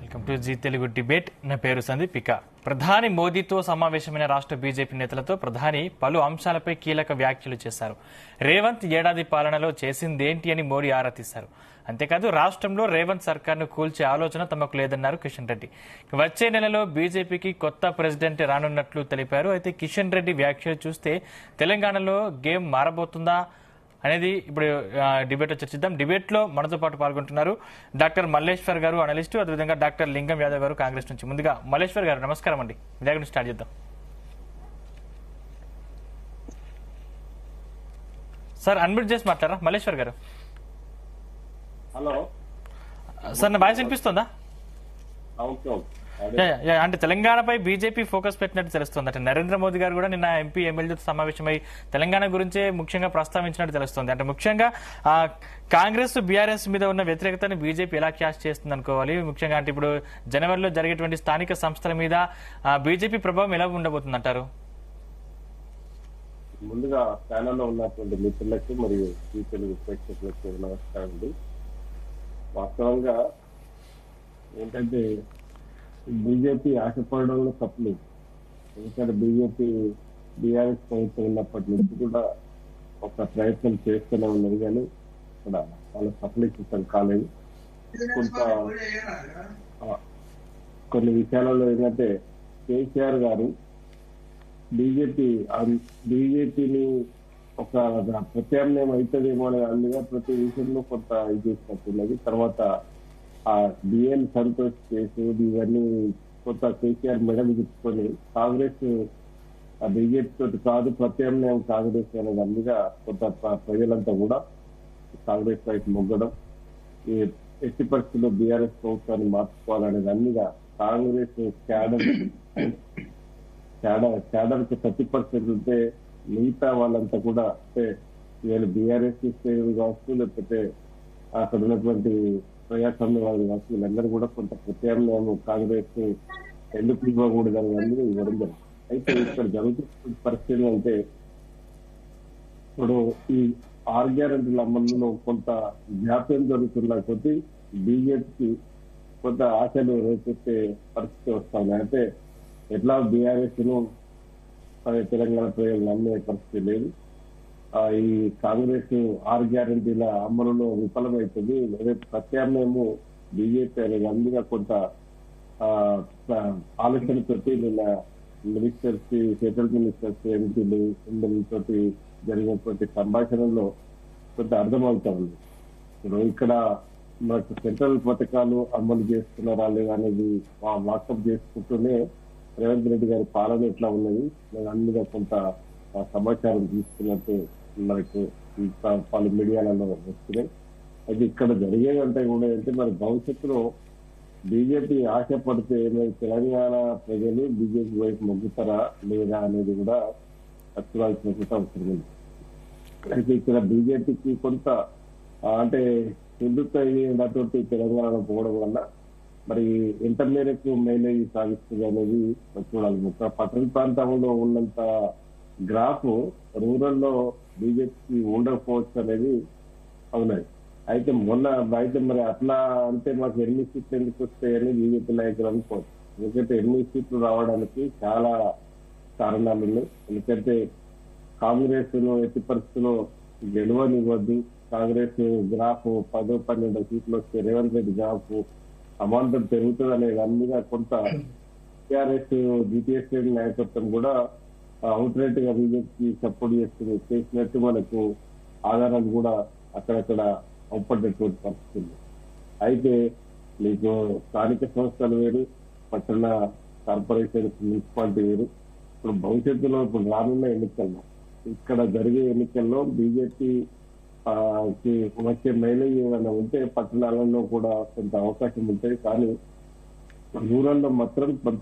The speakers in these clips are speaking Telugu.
Welcome to Zee Telugu debate నా పేరు సందీప్ ఇక ప్రధాని మోదీతో సమావేశమైన రాష్ట్ర బీజేపీ నేతలతో ప్రధాని పలు అంశాలపై కీలక వ్యాఖ్యలు చేశారు రేవంత్ ఏడాది పాలనలో చేసిందేంటి అని మోడీ ఆరా తీశారు అంతేకాదు రాష్ట్రంలో రేవంత్ సర్కార్ను కూల్చే ఆలోచన తమకు లేదన్నారు కిషన్ రెడ్డి వచ్చే నెలలో బీజేపీకి కొత్త ప్రెసిడెంట్ రానున్నట్లు తెలిపారు అయితే కిషన్ రెడ్డి వ్యాఖ్యలు చూస్తే తెలంగాణలో గేమ్ మారబోతుందా అనేది ఇప్పుడు ఆ, డిబేట్ లో చర్చిద్దాం డిబేట్ లో మనతో పాటు పాల్గొంటున్నారు డాక్టర్ మల్లేశ్వర్ గారు అనలిస్టు అదేవిధంగా డాక్టర్ లింగం యాదవ్ గారు కాంగ్రెస్ నుంచి ముందుగా మల్లేశ్వర్ గారు నమస్కారం అండి మీ దగ్గర నుంచి స్టార్ట్ చేద్దాం సార్ అన్మ్యూట్ చేసి మాట్లాడరా మల్లేశ్వర్ గారు హలో సార్ నా వాయిస్ వినిపిస్తుందా ఓకే ఓకే అదే యా, యా, అంటే తెలంగాణపై బీజేపీ ఫోకస్ పెట్టినట్టు తెలుస్తుంది అంటే నరేంద్ర మోదీ గారు కూడా నిన్న ఎంపీ ఎమ్మెల్యేతో సమావేశమై తెలంగాణ గురించే ముఖ్యంగా ప్రస్తావించినట్టు తెలుస్తుంది అంటే ముఖ్యంగా ఆ, కాంగ్రెస్ బీఆర్ఎస్ మీద ఉన్న వ్యతిరేకతను బీజేపీ ఎలా క్యాష్ చేస్తుంది అనుకోవాలి ముఖ్యంగా అంటే ఇప్పుడు జనవరిలో జరిగేటువంటి స్థానిక సంస్థల మీద ఆ, బీజేపీ ప్రభావం ఎలా ఉండబోతుంది అంటారు ముందుగా ఛానల్లో ఉన్నటువంటి మిత్రులకి మరియు ఈ తెలుగు ప్రేక్షకులకు నమస్కారం అండి వాస్తవంగా ఏంటంటే బీజేపీ ఆశపడడంలో తప్పలేదు ఎందుకంటే బీజేపీ బీఆర్ఎస్ ప్రభుత్వం ఉన్నప్పటి నుంచి కూడా ఒక ప్రయత్నం చేస్తూనే ఉన్నది కానీ ఇక్కడ వాళ్ళు సఫలీకృతం కాలేదు కొంత ఆ, కొన్ని విషయాలలో ఏంటంటే కేసీఆర్ గారు బీజేపీ బీజేపీని ఒక ప్రత్యామ్నాయం అవుతుందేమో అనే అందుగా ప్రతి విషయంలో కొంత ఇది చేసినట్టున్నది తర్వాత ఆ బిఎన్ సంతోష్ కేసు ఇవన్నీ కొంత కేసీఆర్ మెడలు తిప్పుకొని కాంగ్రెస్ ఆ బీజేపీ తోటి కాదు ప్రత్యామ్నాయం కాంగ్రెస్ అనేది అందుగా కొంత ప్ర- ప్రజలంతా కూడా కాంగ్రెస్ వైపు మొగ్గడం ఈ ఎట్టి పరిస్థితుల్లో బీఆర్ఎస్ ప్రభుత్వాన్ని మార్చుకోవాలనేది అన్నిగా కాంగ్రెస్ క్యాడర్ క్యాడర్ క్యాడర్ కి థర్టీ పర్సెంట్ ఉంటే మిగతా వాళ్ళంతా కూడా అంటే వీళ్ళు బీఆర్ఎస్ శ్రేణులు కావచ్చు లేకపోతే అక్కడ ఉన్నటువంటి ప్రజాస్వామ్య వాళ్ళు కావచ్చు వీళ్ళందరూ కూడా కొంత ప్రత్యామ్నాయం కాంగ్రెస్ ఎందుకు ఇవ్వకూడదని అనేది ఇవ్వడం జరిగింది అయితే ఇక్కడ జరుగుతున్న పరిస్థితి అంటే ఇప్పుడు ఈ ఆర్ గ్యారెంటీల అమలులో కొంత జాప్యం జరుగుతున్న కొద్దీ బీజేపీకి కొంత ఆశలు రేపెత్తే పరిస్థితి వస్తాయి అంటే ఎట్లా బీఆర్ఎస్ ను మరి తెలంగాణ ప్రజలు నమ్మే పరిస్థితి లేదు ఆ, ఈ కాంగ్రెస్ ఆరు గ్యారంటీల అమలులో విఫలమైతుంది రేపు ప్రత్యామ్నాయము బీజేపీ అనేది అందుగా కొంత ఆ, ప- ఆలోచనతోటి నిన్న మినిస్టర్స్ సెంట్రల్ మినిస్టర్స్ ఎంపీలు తోటి జరిగినటువంటి సంభాషణలో కొంత అర్థమవుతా ఉంది ఇప్పుడు ఇక్కడ మనకు సెంట్రల్ పథకాలు అమలు చేస్తున్నారా లేదా అనేది వాట్సాప్ చేసుకుంటూనే రేవంత్ రెడ్డి గారి పాలన ఎట్లా ఉన్నది నేను అందులో కొంత ఆ, సమాచారం తీసుకున్నట్టు మనకు ఇంకా పలు మీడియాలలో వస్తున్నాయి అయితే ఇక్కడ జరిగేదంటే కూడా ఏంటంటే మరి భవిష్యత్తులో బీజేపీ ఆశపడితే మరి తెలంగాణ ప్రజలు బీజేపీ వైపు మొగ్గుతారా లేదా అనేది కూడా చూడాల్సినటువంటి అవసరం ఉంది అయితే ఇక్కడ బీజేపీకి కొంత ఆ, అంటే హిందుత్వ తోటి తెలంగాణలో పోవడం వల్ల మరి ఎంత మేరకు మైలేజ్ సాగిస్తుంది అనేది మనం చూడాలి ఒక పట్టణ ప్రాంతంలో ఉన్నంత గ్రాఫ్ రూరల్ లో బీజేపీ ఉండకపోవచ్చు అనేది అవునది అయితే మొన్న అయితే మరి అట్లా అంటే మాకు ఎన్ని సీట్లు ఎందుకు వస్తాయని బీజేపీ నాయకులు అనుకోవచ్చు ఎందుకంటే ఎన్ని సీట్లు రావడానికి చాలా కారణాలు ఉన్నాయి ఎందుకంటే కాంగ్రెస్ ను ఎట్టి పరిస్థితుల్లో గెలవనివ్వద్దు కాంగ్రెస్ గ్రాఫ్ పదో పన్నెండు సీట్లు వస్తే రేవంత్ రెడ్డి గ్రాఫ్ అమాంతం పెరుగుతుంది అనేది అన్నిగా కొంత టీఆర్ఎస్ జీటీఎస్ నాయకత్వం కూడా అవుట్ రైట్ గా బీజేపీకి సపోర్ట్ చేస్తుంది చేసినట్టు మనకు ఆధారాలు కూడా అక్కడక్కడ అవపడ్డటువంటి పరిస్థితి ఉంది. అయితే మీకు స్థానిక సంస్థలు వేరు పట్టణ కార్పొరేషన్ మున్సిపాలిటీ వేరు ఇప్పుడు భవిష్యత్తులో ఇప్పుడు రానున్న ఎన్నికల్లో ఇక్కడ జరిగే ఎన్నికల్లో బీజేపీ ఆ, కి వచ్చే మైలేజ్ ఏమైనా ఉంటే పట్టణాలలో కూడా కొంత అవకాశం ఉంటుంది కానీ రూరల్ లో మాత్రం కొంత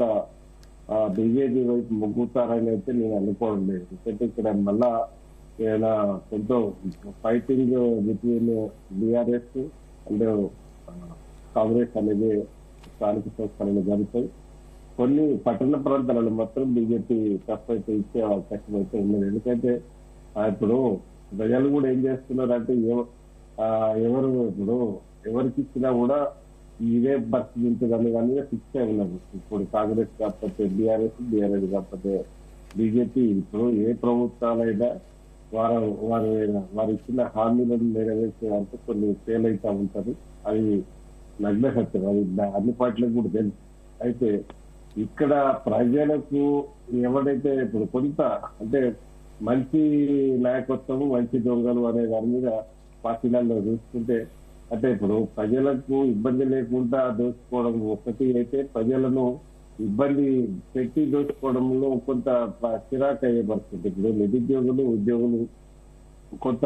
బీజేపీ వైపు మొగ్గుతారని అయితే నేను అనుకోవడం లేదు ఎందుకంటే ఇక్కడ మళ్ళా ఏదైనా కొంత fighting between BRS and Congress అనేది స్థానిక సంస్థలలో జరుగుతాయి కొన్ని పట్టణ ప్రాంతాలలో మాత్రం బీజేపీ తప్పైతే ఇచ్చే అవకాశం అయితే ఉన్నది ఎందుకంటే ఆ, ఇప్పుడు ప్రజలు కూడా ఏం చేస్తున్నారు అంటే ఎవ- ఆ, ఎవరు ఇప్పుడు ఎవరికి ఇచ్చినా కూడా ఇదే పరిస్థితి ఉంటుందని కానీ ఫిక్స్ అయి ఉన్నారు ఇప్పుడు కాంగ్రెస్ కాకపోతే బీఆర్ఎస్ బీఆర్ఎస్ కాకపోతే బీజేపీ ఇప్పుడు ఏ ప్రభుత్వాలైనా వారు వారు వారు ఇచ్చిన హామీలను నెరవేర్చేదానికి కొన్ని ఫెయిల్ అవుతా ఉంటారు అది నగ్న సత్యం అది దా- అన్ని పార్టీలకు కూడా తెలుసు అయితే ఇక్కడ ప్రజలకు ఎవరైతే ఇప్పుడు కొంత అంటే మంచి నాయకత్వం మంచి దొంగలు అనే దాని మీద పార్టీలలో చూసుకుంటే అంటే ఇప్పుడు ప్రజలకు ఇబ్బంది లేకుండా దోచుకోవడం ఒకటి అయితే ప్రజలను ఇబ్బంది పెట్టి దోచుకోవడంలో కొంత ప- చిరాకు అయ్యే పరిస్థితి ఇప్పుడు నిరుద్యోగులు ఉద్యోగులు కొంత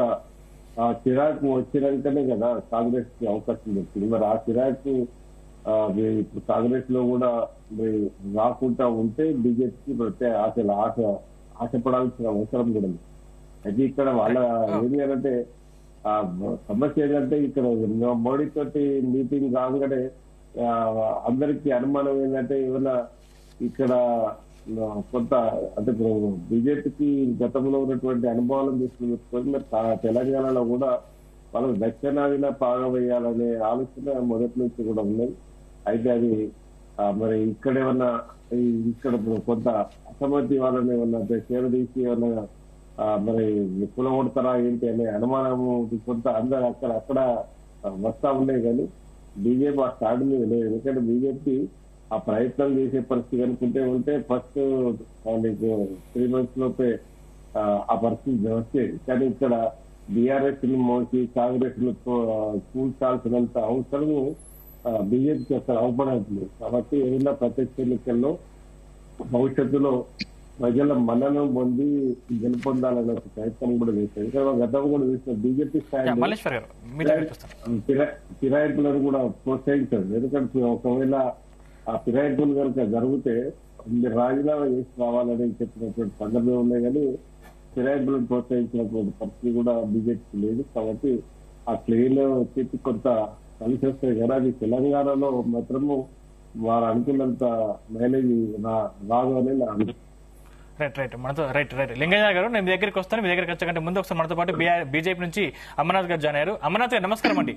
ఆ చిరాకు వచ్చినాకనే కదా కాంగ్రెస్ కి అవకాశం దొరికింది మరి ఆ చిరాకు ఆ, మీ- ఇప్పుడు కాంగ్రెస్ లో కూడా మరి రాకుండా ఉంటే బీజేపీకి ప్రత్యేక ఆశలు ఆశ ఆశపడాల్సిన అవసరం కూడా ఉంది అయితే ఇక్కడ వాళ్ళ ఏంటి అంటే ఆ సమస్య ఏంటంటే ఇక్కడ మోడీ తోటి మీటింగ్ కాగానే ఆ, అందరికీ అనుమానం ఏంటంటే ఏమైనా ఇక్కడ ఆ, కొంత అంటే ఇప్పుడు బీజేపీకి గతంలో ఉన్నటువంటి అనుభవాలను తీసుకుని పెట్టుకొని మరి తా- తెలంగాణలో కూడా వాళ్ళకి దక్షిణాదిన పాగవేయాలనే ఆలోచన మొదటి నుంచి కూడా ఉన్నది అయితే అది ఆ, మరి ఇక్కడ ఏమన్నా ఈ- ఇక్కడ ఇప్పుడు కొంత అసమ్మతి వాళ్ళని ఏమన్నా చేరదీసి ఏమన్నా ఆ, మరి కులగొడతారా ఏంటి అనే అనుమానము కొంత అందరు అక్కడ అక్కడ ఆ, వస్తా ఉన్నాయి కానీ బీజేపీ ఆ స్టాండ్ మీద లేదు ఎందుకంటే బీజేపీ ఆ ప్రయత్నం చేసే పరిస్థితి అనుకుంటే ఉంటే ఫస్ట్ మీకు త్రీ మంత్స్ లోపే ఆ, ఆ పరిస్థితి వచ్చేది కానీ ఇక్కడ బీఆర్ఎస్ ని మోసి కాంగ్రెస్ ను కూల్చాల్సినంత అవసరము బీజేపీకి అసలు అవపడట్లేదు కాబట్టి ఏదైనా ప్రత్యక్ష ఎన్నికల్లో భవిష్యత్తులో ప్రజల మన్ననం పొంది గెలుపొందాలనే ఒక ప్రయత్నం కూడా చేశారు ఇక్కడ గతం కూడా చూసిన బీజేపీ యా, స్థాయి మల్లేశ్వర్ గారు మీ దగ్గరికి వస్తాను ఫిరా- ఫిరాయింపులను కూడా ప్రోత్సహించారు ఎందుకంటే ఒకవేళ ఆ ఫిరాయింపులు కనుక జరిగితే మీరు రాజీనామా చేసి రావాలని చెప్పినటువంటి సందర్భం ఉన్నాయి కానీ ఫిరాయింపులను ప్రోత్సహించినటువంటి పరిస్థితి కూడా బీజేపీకి లేదు కాబట్టి ఆ క్లెయిమ్ చెప్పి కొంత కలిసి వస్తాయి కానీ అది తెలంగాణలో మాత్రము వారు అనుకున్నంత మైలేజ్ రా- రాదు అని నా అభిప్రాయం రైట్ రైట్ మనతో రైట్ రైట్ లింగయ్య గారు నేను మీ దగ్గరికి వస్తాను మీ దగ్గరికి వచ్చే ముందు ఒకసారి మనతో పాటు బీజేపీ నుంచి అమర్నాథ్ గారు జాయిన్ అయ్యారు అమర్నాథ్ గారు నమస్కారం అండి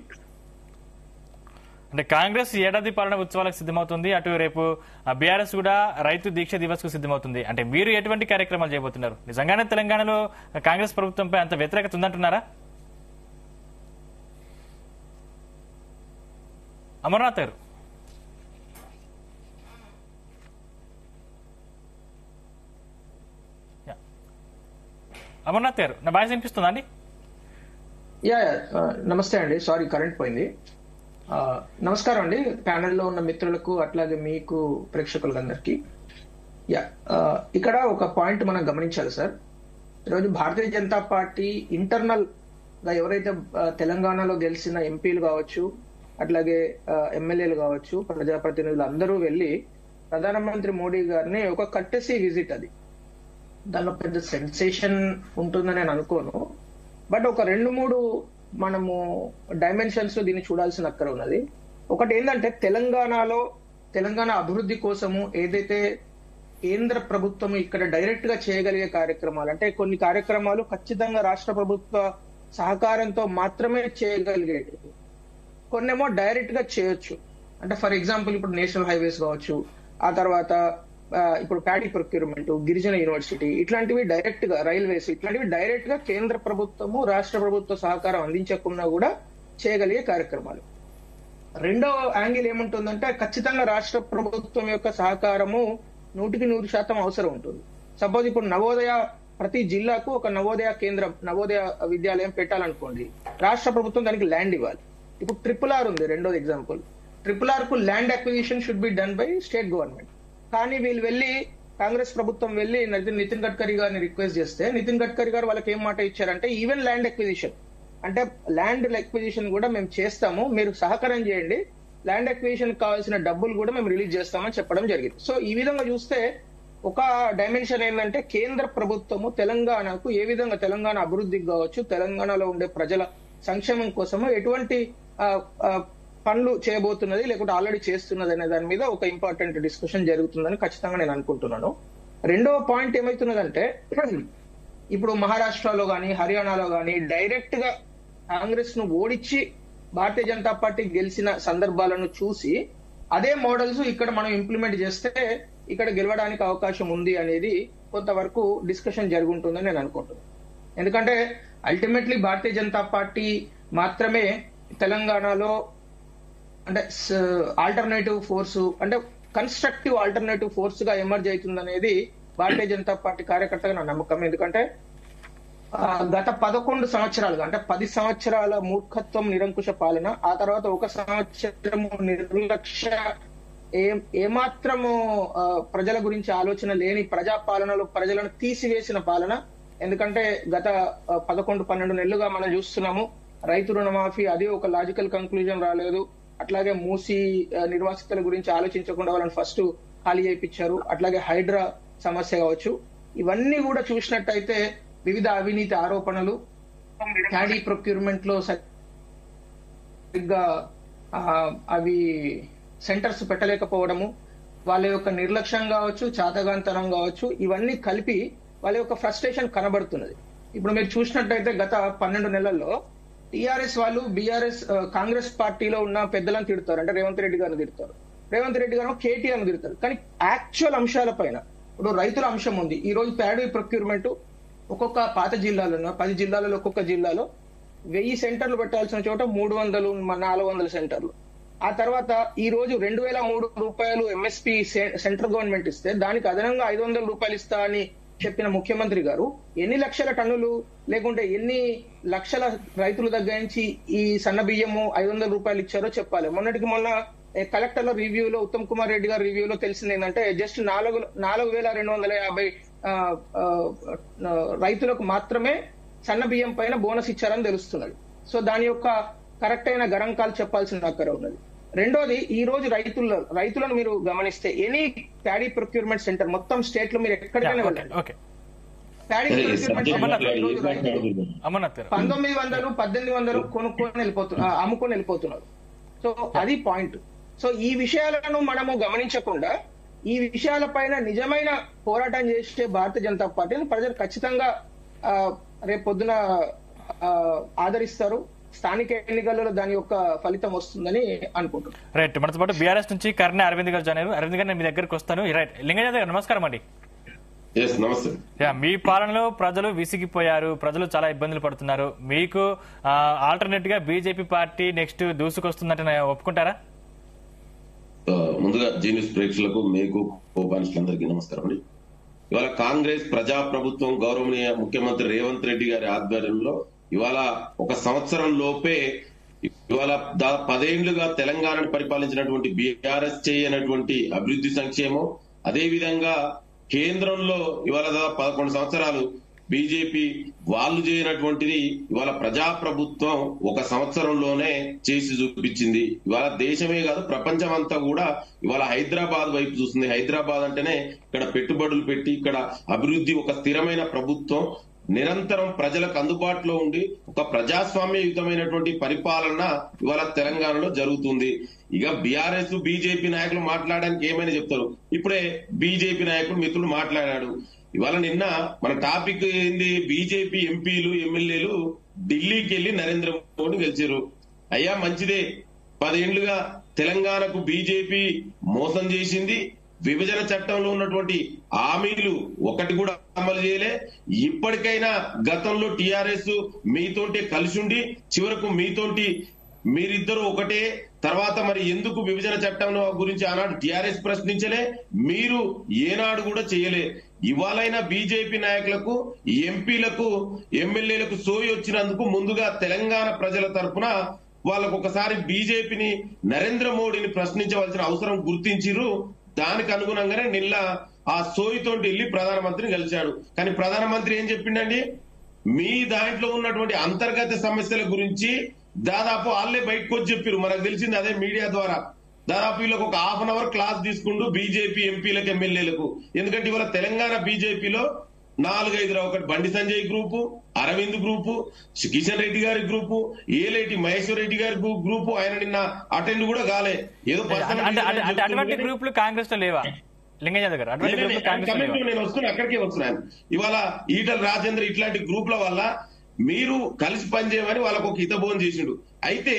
అంటే కాంగ్రెస్ ఏడాది పాలన ఉత్సవాలకు సిద్ధమవుతుంది అటు రేపు బీఆర్ఎస్ కూడా రైతు దీక్ష దివస్ కు సిద్ధమవుతుంది అంటే మీరు ఎటువంటి కార్యక్రమాలు చేయబోతున్నారు నిజంగానే తెలంగాణలో కాంగ్రెస్ ప్రభుత్వంపై అంత వ్యతిరేకత ఉందంటున్నారా అమర్నాథ్ గారు యా. అమర్నాథ్ గారు నా వాయిస్ వినిపిస్తుందా అండి యా యా, ఆ, నమస్తే అండి సారీ కరెంట్ పోయింది ఆ, నమస్కారం అండి ప్యానెల్లో ఉన్న మిత్రులకు అట్లాగే మీకు ప్రేక్షకులందరికీ యా ఆ, ఇక్కడ ఒక పాయింట్ మనం గమనించాలి సార్ ఈరోజు భారతీయ జనతా పార్టీ ఇంటర్నల్ గా ఎవరైతే ఆ, తెలంగాణలో గెలిచిన ఎంపీలు కావచ్చు అట్లాగే ఆ, ఎమ్మెల్యేలు కావచ్చు ప్రజాప్రతినిధులు అందరూ వెళ్ళి ప్రధానమంత్రి మోడీ గారిని ఒక కట్టెసీ విజిట్ అది దానిలో పెద్ద సెన్సేషన్ ఉంటుందని నేను అనుకోను బట్ ఒక రెండు మూడు మనము డైమెన్షన్స్ లో దీన్ని చూడాల్సిన అక్కర ఉన్నది ఒకటి ఏంటంటే తెలంగాణలో తెలంగాణ అభివృద్ధి కోసము ఏదైతే కేంద్ర ప్రభుత్వం ఇక్కడ డైరెక్ట్ గా చేయగలిగే కార్యక్రమాలు అంటే కొన్ని కార్యక్రమాలు ఖచ్చితంగా రాష్ట్ర ప్రభుత్వ సహకారంతో మాత్రమే చేయగలిగేవి కొన్నేమో డైరెక్ట్ గా చేయొచ్చు అంటే ఫర్ ఎగ్జాంపుల్ ఇప్పుడు నేషనల్ హైవేస్ కావచ్చు ఆ తర్వాత ఆ, ఇప్పుడు ప్యాడీ ప్రొక్యూర్మెంట్ గిరిజన యూనివర్సిటీ ఇట్లాంటివి డైరెక్ట్ గా రైల్వేస్ ఇట్లాంటివి డైరెక్ట్ గా కేంద్ర ప్రభుత్వము రాష్ట్ర ప్రభుత్వ సహకారం అందించకుండా కూడా చేయగలిగే కార్యక్రమాలు రెండో యాంగిల్ ఏముంటుందంటే ఖచ్చితంగా రాష్ట్ర ప్రభుత్వం యొక్క సహకారము నూటికి నూరు శాతం అవసరం ఉంటుంది సపోజ్ ఇప్పుడు నవోదయ ప్రతి జిల్లాకు ఒక నవోదయ కేంద్రం నవోదయ విద్యాలయం పెట్టాలనుకోండి రాష్ట్ర ప్రభుత్వం దానికి ల్యాండ్ ఇవ్వాలి ఇప్పుడు ట్రిపుల్ ఆర్ ఉంది రెండోది ఎగ్జాంపుల్ ట్రిపుల్ ఆర్ కు land acquisition should be done by state government కానీ వీళ్ళు వెళ్ళి కాంగ్రెస్ ప్రభుత్వం వెళ్ళి నితిన్ నితిన్ గడ్కరీ గారిని రిక్వెస్ట్ చేస్తే నితిన్ గడ్కరీ గారు వాళ్ళకి ఏం మాట ఇచ్చారంటే ఈవెన్ ల్యాండ్ అక్విజిషన్ అంటే ల్యాండ్ ఎక్విజిషన్ కూడా మేము చేస్తాము మీరు సహకారం చేయండి ల్యాండ్ ఎక్విజిషన్ కావాల్సిన డబ్బులు కూడా మేము రిలీజ్ చేస్తామని చెప్పడం జరిగింది సో ఈ విధంగా చూస్తే ఒక డైమెన్షన్ ఏంటంటే కేంద్ర ప్రభుత్వము తెలంగాణకు ఏ విధంగా తెలంగాణ అభివృద్ధికి కావచ్చు తెలంగాణలో ఉండే ప్రజల సంక్షేమం కోసము ఎటువంటి ఆ, ఆ, పనులు చేయబోతున్నది లేకుంటే ఆల్రెడీ చేస్తున్నది అనే దాని మీద ఒక ఇంపార్టెంట్ డిస్కషన్ జరుగుతుందని ఖచ్చితంగా నేను అనుకుంటున్నాను రెండవ పాయింట్ ఏమైతున్నదంటే ఇప్పుడు మహారాష్ట్రలో గాని హర్యానాలో గాని డైరెక్ట్ గా కాంగ్రెస్ ను ఓడించి భారతీయ జనతా పార్టీ గెలిచిన సందర్భాలను చూసి అదే మోడల్స్ ఇక్కడ మనం ఇంప్లిమెంట్ చేస్తే ఇక్కడ గెలవడానికి అవకాశం ఉంది అనేది కొంతవరకు డిస్కషన్ జరుగుంటుందని నేను అనుకుంటున్నాను ఎందుకంటే అల్టిమేట్లీ భారతీయ జనతా పార్టీ మాత్రమే తెలంగాణలో అంటే ఆల్టర్నేటివ్ ఫోర్స్ అంటే కన్స్ట్రక్టివ్ ఆల్టర్నేటివ్ ఫోర్స్ గా ఎమర్జ్ అవుతుంది అనేది భారతీయ జనతా పార్టీ కార్యకర్తగా నా నమ్మకం ఎందుకంటే ఆ, గత పదకొండు సంవత్సరాలుగా అంటే పది సంవత్సరాల మూర్ఖత్వం నిరంకుశ పాలన ఆ తర్వాత ఒక సంవత్సరము నిర్లక్ష్య ఏ ఏమాత్రము ఆ, ప్రజల గురించి ఆలోచన లేని ప్రజా పాలనలో ప్రజలను తీసివేసిన పాలన ఎందుకంటే గత ఆ, పదకొండు పన్నెండు నెలలుగా మనం చూస్తున్నాము రైతు రుణమాఫీ అది ఒక లాజికల్ కంక్లూజన్ రాలేదు అట్లాగే మూసి ఆ, నిర్వాసితుల గురించి ఆలోచించకుండా వాళ్ళని ఫస్ట్ ఖాళీ చేయించారు అట్లాగే హైడ్రా సమస్య కావచ్చు ఇవన్నీ కూడా చూసినట్టయితే వివిధ అవినీతి ఆరోపణలు క్యాడీ ప్రొక్యూర్మెంట్ లో సరిగ్గా ఆ, అవి సెంటర్స్ పెట్టలేకపోవడము వాళ్ళ యొక్క నిర్లక్ష్యం కావచ్చు చాతగాంతనం కావచ్చు ఇవన్నీ కలిపి వాళ్ళ యొక్క ఫ్రస్ట్రేషన్ కనబడుతున్నది ఇప్పుడు మీరు చూసినట్టయితే గత పన్నెండు నెలల్లో టీఆర్ఎస్ వాళ్ళు బీఆర్ఎస్ కాంగ్రెస్ పార్టీలో ఉన్న పెద్దలను తిడతారు అంటే రేవంత్ రెడ్డి గారిని తిడతారు రేవంత్ రెడ్డి గారు కేటీఆర్ ని తిడతారు కానీ యాక్చువల్ అంశాల పైన ఇప్పుడు రైతుల అంశం ఉంది ఈ రోజు ప్యాడీ ప్రొక్యూర్మెంట్ ఒక్కొక్క పాత జిల్లాలో పది జిల్లాలలో ఒక్కొక్క జిల్లాలో వెయ్యి సెంటర్లు పెట్టాల్సిన చోట మూడు వందలు మ- నాలుగు వందల సెంటర్లు ఆ తర్వాత ఈ రోజు రెండు వేల మూడు రూపాయలు ఎంఎస్పి సెంట్రల్ గవర్నమెంట్ ఇస్తే దానికి అదనంగా ఐదు వందల రూపాయలు ఇస్తా అని చెప్పిన ముఖ్యమంత్రి గారు ఎన్ని లక్షల టన్నులు లేకుంటే ఎన్ని లక్షల రైతుల దగ్గర నుంచి ఈ సన్న బియ్యము ఐదు వందల రూపాయలు ఇచ్చారో చెప్పాలి మొన్నటికి మొన్న ఏ, కలెక్టర్ల రివ్యూలో ఉత్తమ్ కుమార్ రెడ్డి గారి రివ్యూలో తెలిసింది ఏంటంటే జస్ట్ నాలుగు నాలుగు వేల రెండు వందల యాభై ఆ, ఆ, ఆ, రైతులకు మాత్రమే సన్న బియ్యం పైన బోనస్ ఇచ్చారని తెలుస్తున్నది సో దాని యొక్క కరెక్ట్ అయిన గణాంకాలు చెప్పాల్సిన అక్కర ఉన్నది రెండోది ఈ రోజు రైతుల రైతులను మీరు గమనిస్తే ఎనీ ప్యాడీ ప్రొక్యూర్మెంట్ సెంటర్ మొత్తం స్టేట్ లో మీరు ఎక్కడికైనా ఓకే వెళ్ళండి ఓకే ప్యాడీ సరే, ఈ ప్రొక్యూర్మెంట్ subject సెంటర్ మాట్లాడి, ఈ రోజు ఏ రైతులు మాట్లాడుతున్నాం? అమర్నాథ్ గారు పంతొమ్మిది వందలు పద్దెనిమిది వందలు కొనుక్కొని వెళ్ళిపోతున్నారు అమ్ముకొని వెళ్ళిపోతున్నారు సో అది పాయింట్ సో ఈ విషయాలను మనము గమనించకుండా ఈ విషయాలపైన నిజమైన పోరాటం చేసే భారతీయ జనతా పార్టీని ప్రజలు ఖచ్చితంగా ఆ, రేపు పొద్దున ఆ, ఆదరిస్తారు స్థానిక ఎన్నికలలో దాని యొక్క ఫలితం వస్తుందని అనుకుంటున్నాను రైట్ మనతో పాటు బీఆర్ఎస్ నుంచి కర్ణ అరవింద్ గారు జాయిన్ అయ్యారు అరవింద్ గారు నేను మీ దగ్గరకు వస్తాను రైట్ లింగజాత గారు నమస్కారం అండి ఎస్ నమస్తే యా, మీ పాలనలో ప్రజలు విసిగిపోయారు ప్రజలు చాలా ఇబ్బందులు పడుతున్నారు మీకు ఆల్టర్నేట్ గా బీజేపీ పార్టీ నెక్స్ట్ దూసుకొస్తుందంటే నా- ఒప్పుకుంటారా ఆ, ముందుగా జీనియస్ ప్రేక్షకులకు మీకు కోపానిస్టులందరికీ నమస్కారం అండి ఇవాళ కాంగ్రెస్ ప్రజా ప్రభుత్వం గౌరవనీయ ముఖ్యమంత్రి రేవంత్ రెడ్డి గారి ఆధ్వర్యంలో ఇవాళ ఒక సంవత్సరం లోపే ఇవాళ దా- పదేళ్లుగా తెలంగాణను పరిపాలించినటువంటి బీఆర్ఎస్ చేయనటువంటి అభివృద్ధి సంక్షేమం అదే విధంగా కేంద్రంలో ఇవాళ దాదాపు పదకొండు సంవత్సరాలు బీజేపీ వాళ్ళు చేయనటువంటిది ఇవాళ ప్రజా ప్రభుత్వం ఒక సంవత్సరంలోనే చేసి చూపించింది ఇవాళ దేశమే కాదు ప్రపంచం అంతా కూడా ఇవాళ హైదరాబాద్ వైపు చూస్తుంది హైదరాబాద్ అంటేనే ఇక్కడ పెట్టుబడులు పెట్టి ఇక్కడ అభివృద్ధి ఒక స్థిరమైన ప్రభుత్వం నిరంతరం ప్రజలకు అందుబాటులో ఉండి ఒక ప్రజాస్వామ్యయుతమైనటువంటి పరిపాలన ఇవాళ తెలంగాణలో జరుగుతుంది ఇక బీఆర్ఎస్ బీజేపీ నాయకులు మాట్లాడడానికి ఏమైనా చెప్తారు ఇప్పుడే బీజేపీ నాయకుడు మిత్రుడు మాట్లాడాడు ఇవాళ నిన్న మన టాపిక్ ఏంది బీజేపీ ఎంపీలు ఎమ్మెల్యేలు ఢిల్లీకి వెళ్లి నరేంద్ర మోడీ గెలిచారు అయ్యా మంచిదే పదేళ్లుగా తెలంగాణకు బీజేపీ మోసం చేసింది విభజన చట్టంలో ఉన్నటువంటి హామీలు ఒకటి కూడా అమలు చేయలే ఇప్పటికైనా గతంలో టీఆర్ఎస్ మీతోటి కలిసి ఉండి చివరకు మీతోటి మీరిద్దరూ ఒకటే తర్వాత మరి ఎందుకు విభజన చట్టం గురించి ఆనాడు టిఆర్ఎస్ ప్రశ్నించలే మీరు ఏనాడు కూడా చేయలే ఇవాళైనా బీజేపీ నాయకులకు ఎంపీలకు ఎమ్మెల్యేలకు సోయి వచ్చినందుకు ముందుగా తెలంగాణ ప్రజల తరపున వాళ్ళకు ఒకసారి బీజేపీని నరేంద్ర మోడీని ప్రశ్నించవలసిన అవసరం గుర్తించిర్రు దానికి అనుగుణంగానే నిన్న ఆ సోయితోటి వెళ్లి ప్రధానమంత్రిని కలిశాడు కానీ ప్రధానమంత్రి ఏం చెప్పిండండి మీ దాంట్లో ఉన్నటువంటి అంతర్గత సమస్యల గురించి దాదాపు వాళ్ళే బయటకు వచ్చి చెప్పారు మనకు తెలిసింది అదే మీడియా ద్వారా దాదాపు వీళ్ళకి ఒక హాఫ్ అన్ అవర్ క్లాస్ తీసుకుంటూ బీజేపీ ఎంపీలకు ఎమ్మెల్యేలకు ఎందుకంటే ఇవాళ తెలంగాణ బీజేపీలో నాలుగైదు రా ఒకటి బండి సంజయ్ గ్రూపు అరవింద్ గ్రూపు కిషన్ రెడ్డి గారి గ్రూపు ఏలేటి మహేశ్వర్ రెడ్డి గారి గ్రూ- గ్రూపు ఆయన నిన్న అటెండ్ కూడా కాలే ఏదో అంటే personal అంటే అంటే- అంటే reason అటువంటి చెప్తున్నారు. గ్రూపులు కాంగ్రెస్ లో లేవా లింగజాత గారు అటువంటి లేదు, గ్రూపులు లేదు, కాంగ్రెస్ లో కమిటీ లేవా నేను వస్తున్నా అక్కడికే వస్తున్నాను ఇవాళ ఈటల రాజేంద్ర ఇట్లాంటి గ్రూప్ల వల్ల మీరు కలిసి పనిచేయమని వాళ్ళకు ఒక హితబోధం చేసిండు అయితే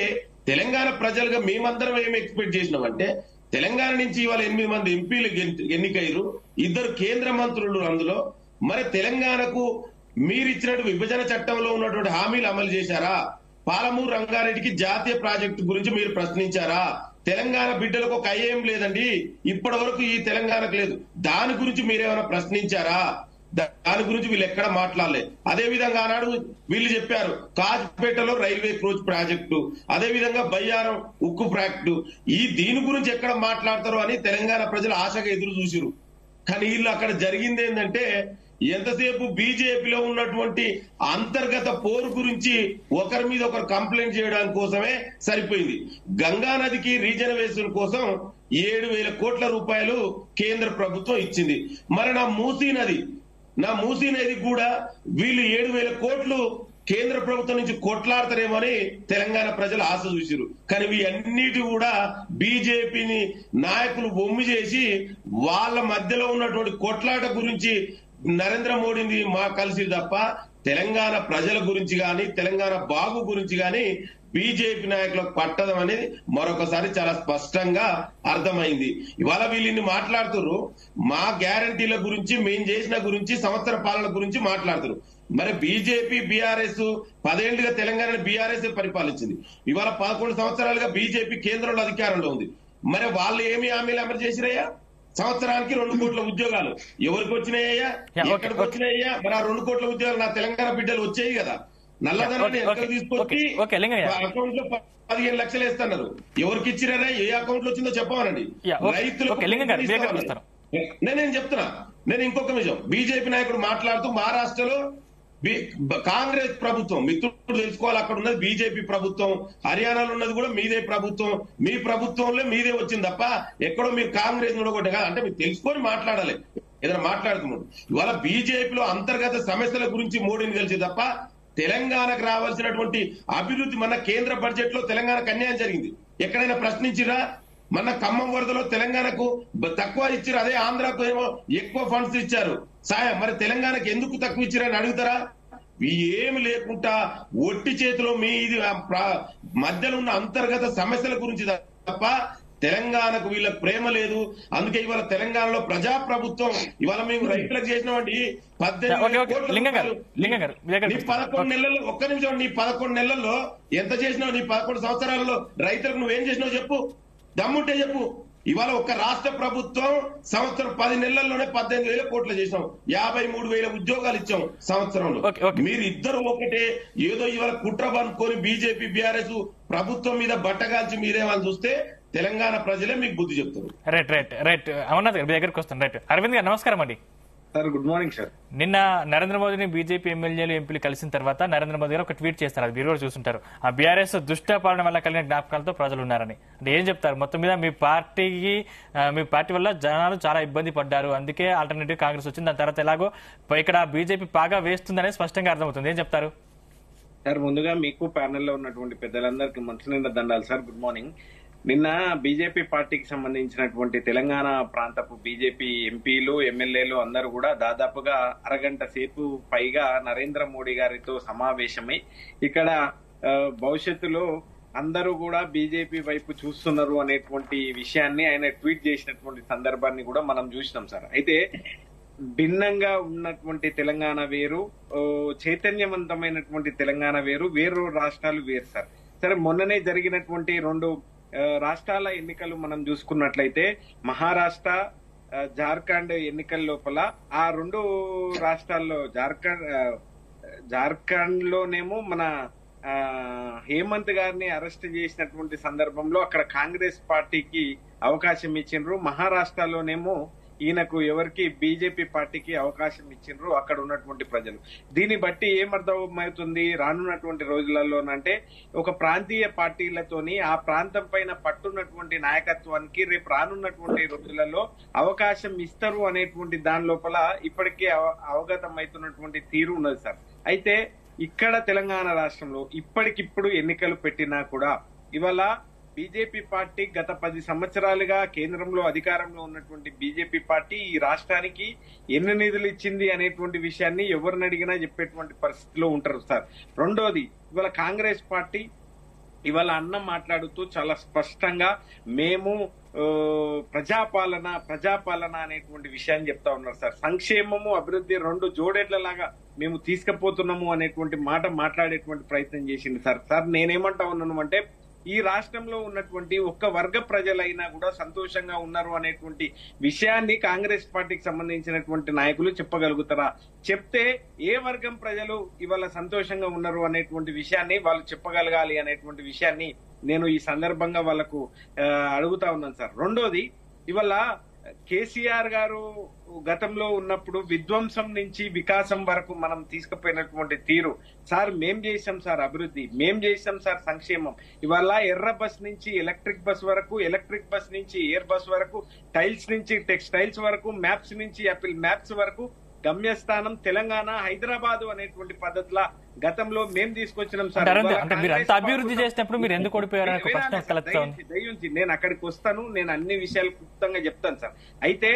తెలంగాణ ప్రజలుగా మేమందరం ఏం ఎక్స్పెక్ట్ చేసినామంటే తెలంగాణ నుంచి ఇవాళ ఎనిమిది మంది ఎంపీలు గెన్- ఎన్నికయ్యారు ఇద్దరు కేంద్ర మంత్రులు అందులో మరి తెలంగాణకు మీరిచ్చినట్టు విభజన చట్టంలో ఉన్నటువంటి హామీలు అమలు చేశారా పాలమూరు రంగారెడ్డికి జాతీయ ప్రాజెక్టు గురించి మీరు ప్రశ్నించారా తెలంగాణ బిడ్డలకు ఒక ఐఏం లేదండి ఇప్పటి వరకు ఈ తెలంగాణకు లేదు దాని గురించి మీరేమైనా ప్రశ్నించారా దా- దాని గురించి వీళ్ళు ఎక్కడ మాట్లాడలే అదే విధంగా ఆనాడు వీళ్ళు చెప్పారు కాజ్పేటలో రైల్వే క్రూజ్ ప్రాజెక్టు అదే విధంగా బయ్యారం ఉక్కు ప్రాజెక్టు ఈ దీని గురించి ఎక్కడ మాట్లాడతారు అని తెలంగాణ ప్రజలు ఆశగా ఎదురు చూసిరు కానీ వీళ్ళు అక్కడ జరిగింది ఏంటంటే ఎంతసేపు బీజేపీలో ఉన్నటువంటి అంతర్గత పోరు గురించి ఒకరి మీద ఒకరు కంప్లైంట్ చేయడానికి కోసమే సరిపోయింది గంగా నదికి రీజనరేషన్ కోసం ఏడు వేల కోట్ల రూపాయలు కేంద్ర ప్రభుత్వం ఇచ్చింది మరి నా మూసీ నది నా మూసీ నది కూడా వీళ్ళు ఏడు వేల కోట్లు కేంద్ర ప్రభుత్వం నుంచి కొట్లాడతారేమని తెలంగాణ ప్రజలు ఆశ చూసిరు కానీ ఇవి అన్నిటి కూడా బీజేపీని నాయకులు బొమ్మి చేసి వాళ్ళ మధ్యలో ఉన్నటువంటి కొట్లాట గురించి నరేంద్ర మోడీని మా కలిసి తప్ప తెలంగాణ ప్రజల గురించి గాని తెలంగాణ బాగు గురించి గాని బీజేపీ నాయకులకు పట్టడం అనేది మరొకసారి చాలా స్పష్టంగా అర్థమైంది ఇవాళ వీళ్ళని మాట్లాడుతున్నారు మా గ్యారంటీల గురించి మేం చేసిన గురించి సంవత్సర పాలన గురించి మాట్లాడుతున్నారు మరి బీజేపీ బీఆర్ఎస్ పదేళ్లుగా తెలంగాణ బీఆర్ఎస్ పరిపాలించింది ఇవాళ పదకొండు సంవత్సరాలుగా బీజేపీ కేంద్రంలో అధికారంలో ఉంది మరి వాళ్ళు ఏమి హామీలు అమలు చేసిరయ్యా సంవత్సరానికి రెండు కోట్ల ఉద్యోగాలు ఎవరికి వచ్చినాయ్యా Yeah, okay, ఎక్కడికి వచ్చినాయ్యా మరి ఆ రెండు కోట్ల ఉద్యోగాలు నా తెలంగాణ బిడ్డలు వచ్చాయి కదా నల్లధనాన్ని Yeah, okay, ఎక్కడ okay, తీసుకొచ్చి okay, okay, లింగయ్య. అకౌంట్ లో ప- పదిహేను లక్షలు వేస్తున్నారు ఎవరికి ఇచ్చినారా ఏ అకౌంట్ లో వచ్చిందో చెప్పమనండి Yeah, okay, okay, లింగం గారు, మీ దగ్గరకు వస్తాను. నేను నేను చెప్తున్నా నేను ఇంకొక విషయం బీజేపీ నాయకుడు మాట్లాడుతూ మహారాష్ట్రలో బి- బ- కాంగ్రెస్ ప్రభుత్వం మిత్రుడు తెలుసుకోవాలి అక్కడ ఉన్నది బీజేపీ ప్రభుత్వం హర్యానాలో ఉన్నది కూడా మీదే ప్రభుత్వం మీ ప్రభుత్వంలో మీదే వచ్చింది తప్ప ఎక్కడో మీరు కాంగ్రెస్ కూడా కాదు అంటే మీరు తెలుసుకొని మాట్లాడాలి ఏదైనా మాట్లాడుతున్నాడు ఇవాళ బీజేపీలో అంతర్గత సమస్యల గురించి మోడీని కలిసి తప్ప తెలంగాణకు రావాల్సినటువంటి అభివృద్ధి మన కేంద్ర బడ్జెట్ లో తెలంగాణకు అన్యాయం జరిగింది ఎక్కడైనా ప్రశ్నించిరా మన ఖమ్మం వరదలో తెలంగాణకు బ- తక్కువ ఇచ్చారు అదే ఆంధ్రాకు ఏమో ఎక్కువ ఫండ్స్ ఇచ్చారు సాయం మరి తెలంగాణకు ఎందుకు తక్కువ ఇచ్చారని అడుగుతారా ఇవి ఏమి లేకుండా ఒట్టి చేతిలో మీ ఇది ఆ ప్ర- మధ్యలో ఉన్న అంతర్గత సమస్యల గురించి తప్ప తెలంగాణకు వీళ్ళకి ప్రేమ లేదు అందుకే ఇవాళ తెలంగాణలో ప్రజా ప్రభుత్వం ఇవాళ మేము రైతులకు చేసినామండి పద్దెనిమిది ఓకే, ఓకే. కోట్ల లింగం గారు, రూపాయలు. లింగం గారు, మీ దగ్గరకు నీ వస్తాను. పదకొండు నెలల్లో ఒక్క నిమిషం నీ పదకొండు నెలల్లో ఎంత చేసినావు నీ పదకొండు సంవత్సరాలలో రైతులకు నువ్వేం చేసినావు చెప్పు దమ్ముంటే చెప్పు ఇవాళ ఒక రాష్ట్ర ప్రభుత్వం సంవత్సరం పది నెలల్లోనే పద్దెనిమిది వేల కోట్లు చేసాం యాభై మూడు వేల ఉద్యోగాలు ఇచ్చాం సంవత్సరంలో ఓకే, ఓకే. మీరు ఇద్దరు ఒకటే ఏదో ఇవాళ కుట్ర పనుకొని బీజేపీ బీఆర్ఎస్ ప్రభుత్వం మీద బట్టగాల్చి మీరేమని చూస్తే తెలంగాణ ప్రజలే మీకు బుద్ధి చెప్తారు రైట్ రైట్ రైట్ అమర్నాథ్ గారు మీ దగ్గరకు వస్తాను రైట్ అరవింద్ గారు నమస్కారం అండి సార్ గుడ్ మార్నింగ్ సార్ నిన్న నరేంద్ర మోదీని బీజేపీ ఎమ్మెల్యేలు ఎంపీలు కలిసిన తర్వాత నరేంద్ర మోదీ గారు ఒక ట్వీట్ చేస్తారు అది మీరు కూడా చూస్తుంటారు ఆ బీఆర్ఎస్ దుష్ట పాలన వల్ల కలిగిన జ్ఞాపకాలతో ప్రజలు ఉన్నారని అంటే ఏం చెప్తారు మొత్తం మీద మీ పార్టీకి ఆ, మీ పార్టీ వల్ల జనాలు చాలా ఇబ్బంది పడ్డారు అందుకే ఆల్టర్నేటివ్ కాంగ్రెస్ వచ్చింది దాని తర్వాత ఎలాగో ఇక్కడ బీజేపీ పాగా వేస్తుందనేది స్పష్టంగా అర్థమవుతుంది ఏం చెప్తారు సార్ ముందుగా మీకు ప్యానెల్లో ఉన్నటువంటి పెద్దలందరికీ మంచి నిండా దండాలి సార్ గుడ్ మార్నింగ్ నిన్న బీజేపీ పార్టీకి సంబంధించినటువంటి తెలంగాణ ప్రాంతపు బీజేపీ ఎంపీలు ఎమ్మెల్యేలు అందరూ కూడా దాదాపుగా అరగంట సేపు పైగా నరేంద్ర మోడీ గారితో సమావేశమై ఇక్కడ ఆ, భవిష్యత్తులో అందరూ కూడా బీజేపీ వైపు చూస్తున్నారు అనేటువంటి విషయాన్ని ఆయన ట్వీట్ చేసినటువంటి సందర్భాన్ని కూడా మనం చూసినాం సార్ అయితే భిన్నంగా ఉన్నటువంటి తెలంగాణ వేరు ఓ, చైతన్యవంతమైనటువంటి తెలంగాణ వేరు వేరు రాష్ట్రాలు వేరు సార్ సరే మొన్ననే జరిగినటువంటి రెండు ఆ, రాష్ట్రాల ఎన్నికలు మనం చూసుకున్నట్లయితే మహారాష్ట్ర ఆ, జార్ఖండ్ ఎన్నికల లోపల ఆ రెండు రాష్ట్రాల్లో జార్ఖండ్ ఆ, జార్ఖండ్ లోనేమో మన ఆ, హేమంత్ గారిని అరెస్ట్ చేసినటువంటి సందర్భంలో అక్కడ కాంగ్రెస్ పార్టీకి అవకాశం ఇచ్చిండ్రు మహారాష్ట్రలోనేమో ఈయనకు ఎవరికి బీజేపీ పార్టీకి అవకాశం ఇచ్చిండ్రు అక్కడ ఉన్నటువంటి ప్రజలు దీన్ని బట్టి ఏమర్థమవుతుంది రానున్నటువంటి రోజులలోనంటే ఒక ప్రాంతీయ పార్టీలతోని ఆ ప్రాంతం పైన పట్టున్నటువంటి నాయకత్వానికి రేపు రానున్నటువంటి రోజులలో అవకాశం ఇస్తారు అనేటువంటి దాని లోపల ఇప్పటికే అవ- అవగతం అవుతున్నటువంటి తీరు ఉన్నది సార్ అయితే ఇక్కడ తెలంగాణ రాష్ట్రంలో ఇప్పటికిప్పుడు ఎన్నికలు పెట్టినా కూడా ఇవాళ బీజేపీ పార్టీ గత పది సంవత్సరాలుగా కేంద్రంలో అధికారంలో ఉన్నటువంటి బీజేపీ పార్టీ ఈ రాష్ట్రానికి ఎన్ని నిధులు ఇచ్చింది అనేటువంటి విషయాన్ని ఎవరిని అడిగినా చెప్పేటువంటి పరిస్థితిలో ఉంటారు సార్ రెండోది ఇవాళ కాంగ్రెస్ పార్టీ ఇవాళ అన్న మాట్లాడుతూ చాలా స్పష్టంగా మేము ఆ, ప్రజాపాలన ప్రజాపాలన అనేటువంటి విషయాన్ని చెప్తా ఉన్నారు సార్ సంక్షేమము అభివృద్ధి రెండు జోడేళ్లలాగా మేము తీసుకుపోతున్నాము అనేటువంటి మాట మాట్లాడేటువంటి ప్రయత్నం చేసింది సార్ సార్ నేనేమంటా ఉన్నాను అంటే ఈ రాష్ట్రంలో ఉన్నటువంటి ఒక్క వర్గ ప్రజలైనా కూడా సంతోషంగా ఉన్నారు అనేటువంటి విషయాన్ని కాంగ్రెస్ పార్టీకి సంబంధించినటువంటి నాయకులు చెప్పగలుగుతారా చెప్తే ఏ వర్గం ప్రజలు ఇవాళ సంతోషంగా ఉన్నారు అనేటువంటి విషయాన్ని వాళ్ళు చెప్పగలగాలి అనేటువంటి విషయాన్ని నేను ఈ సందర్భంగా వాళ్ళకు ఆ, అడుగుతా ఉన్నాను సార్ రెండోది ఇవాళ కేసీఆర్ గారు గతంలో ఉన్నప్పుడు విధ్వంసం నుంచి వికాసం వరకు మనం తీసుకుపోయినటువంటి తీరు సార్ మేం చేసాం సార్ అభివృద్ధి మేం చేసాం సార్ సంక్షేమం ఇవాళ ఎర్ర బస్ నుంచి ఎలక్ట్రిక్ బస్ వరకు ఎలక్ట్రిక్ బస్ నుంచి ఎయిర్ బస్ వరకు టైల్స్ నుంచి టెక్స్టైల్స్ వరకు మ్యాప్స్ నుంచి యాపిల్ మ్యాప్స్ వరకు గమ్యస్థానం తెలంగాణ హైదరాబాద్ అనేటువంటి పద్ధతిలో గతంలో మేం తీసుకొచ్చినాం సార్ అంటే అరుణ్ ఇవాళ అంటే మీరు అంత కాంగ్రెస్ అభివృద్ధి ప్రభుత్వం- చేసినప్పుడు మీరు ఎందుకు ఓడిపోయారు అనే ఒక ప్రశ్న వినాలి సార్, కలుగుతా ఉంది దయించి- దయించి నేను అక్కడికి వస్తాను నేను అన్ని విషయాలు క్లుప్తంగా చెప్తాను సార్ అయితే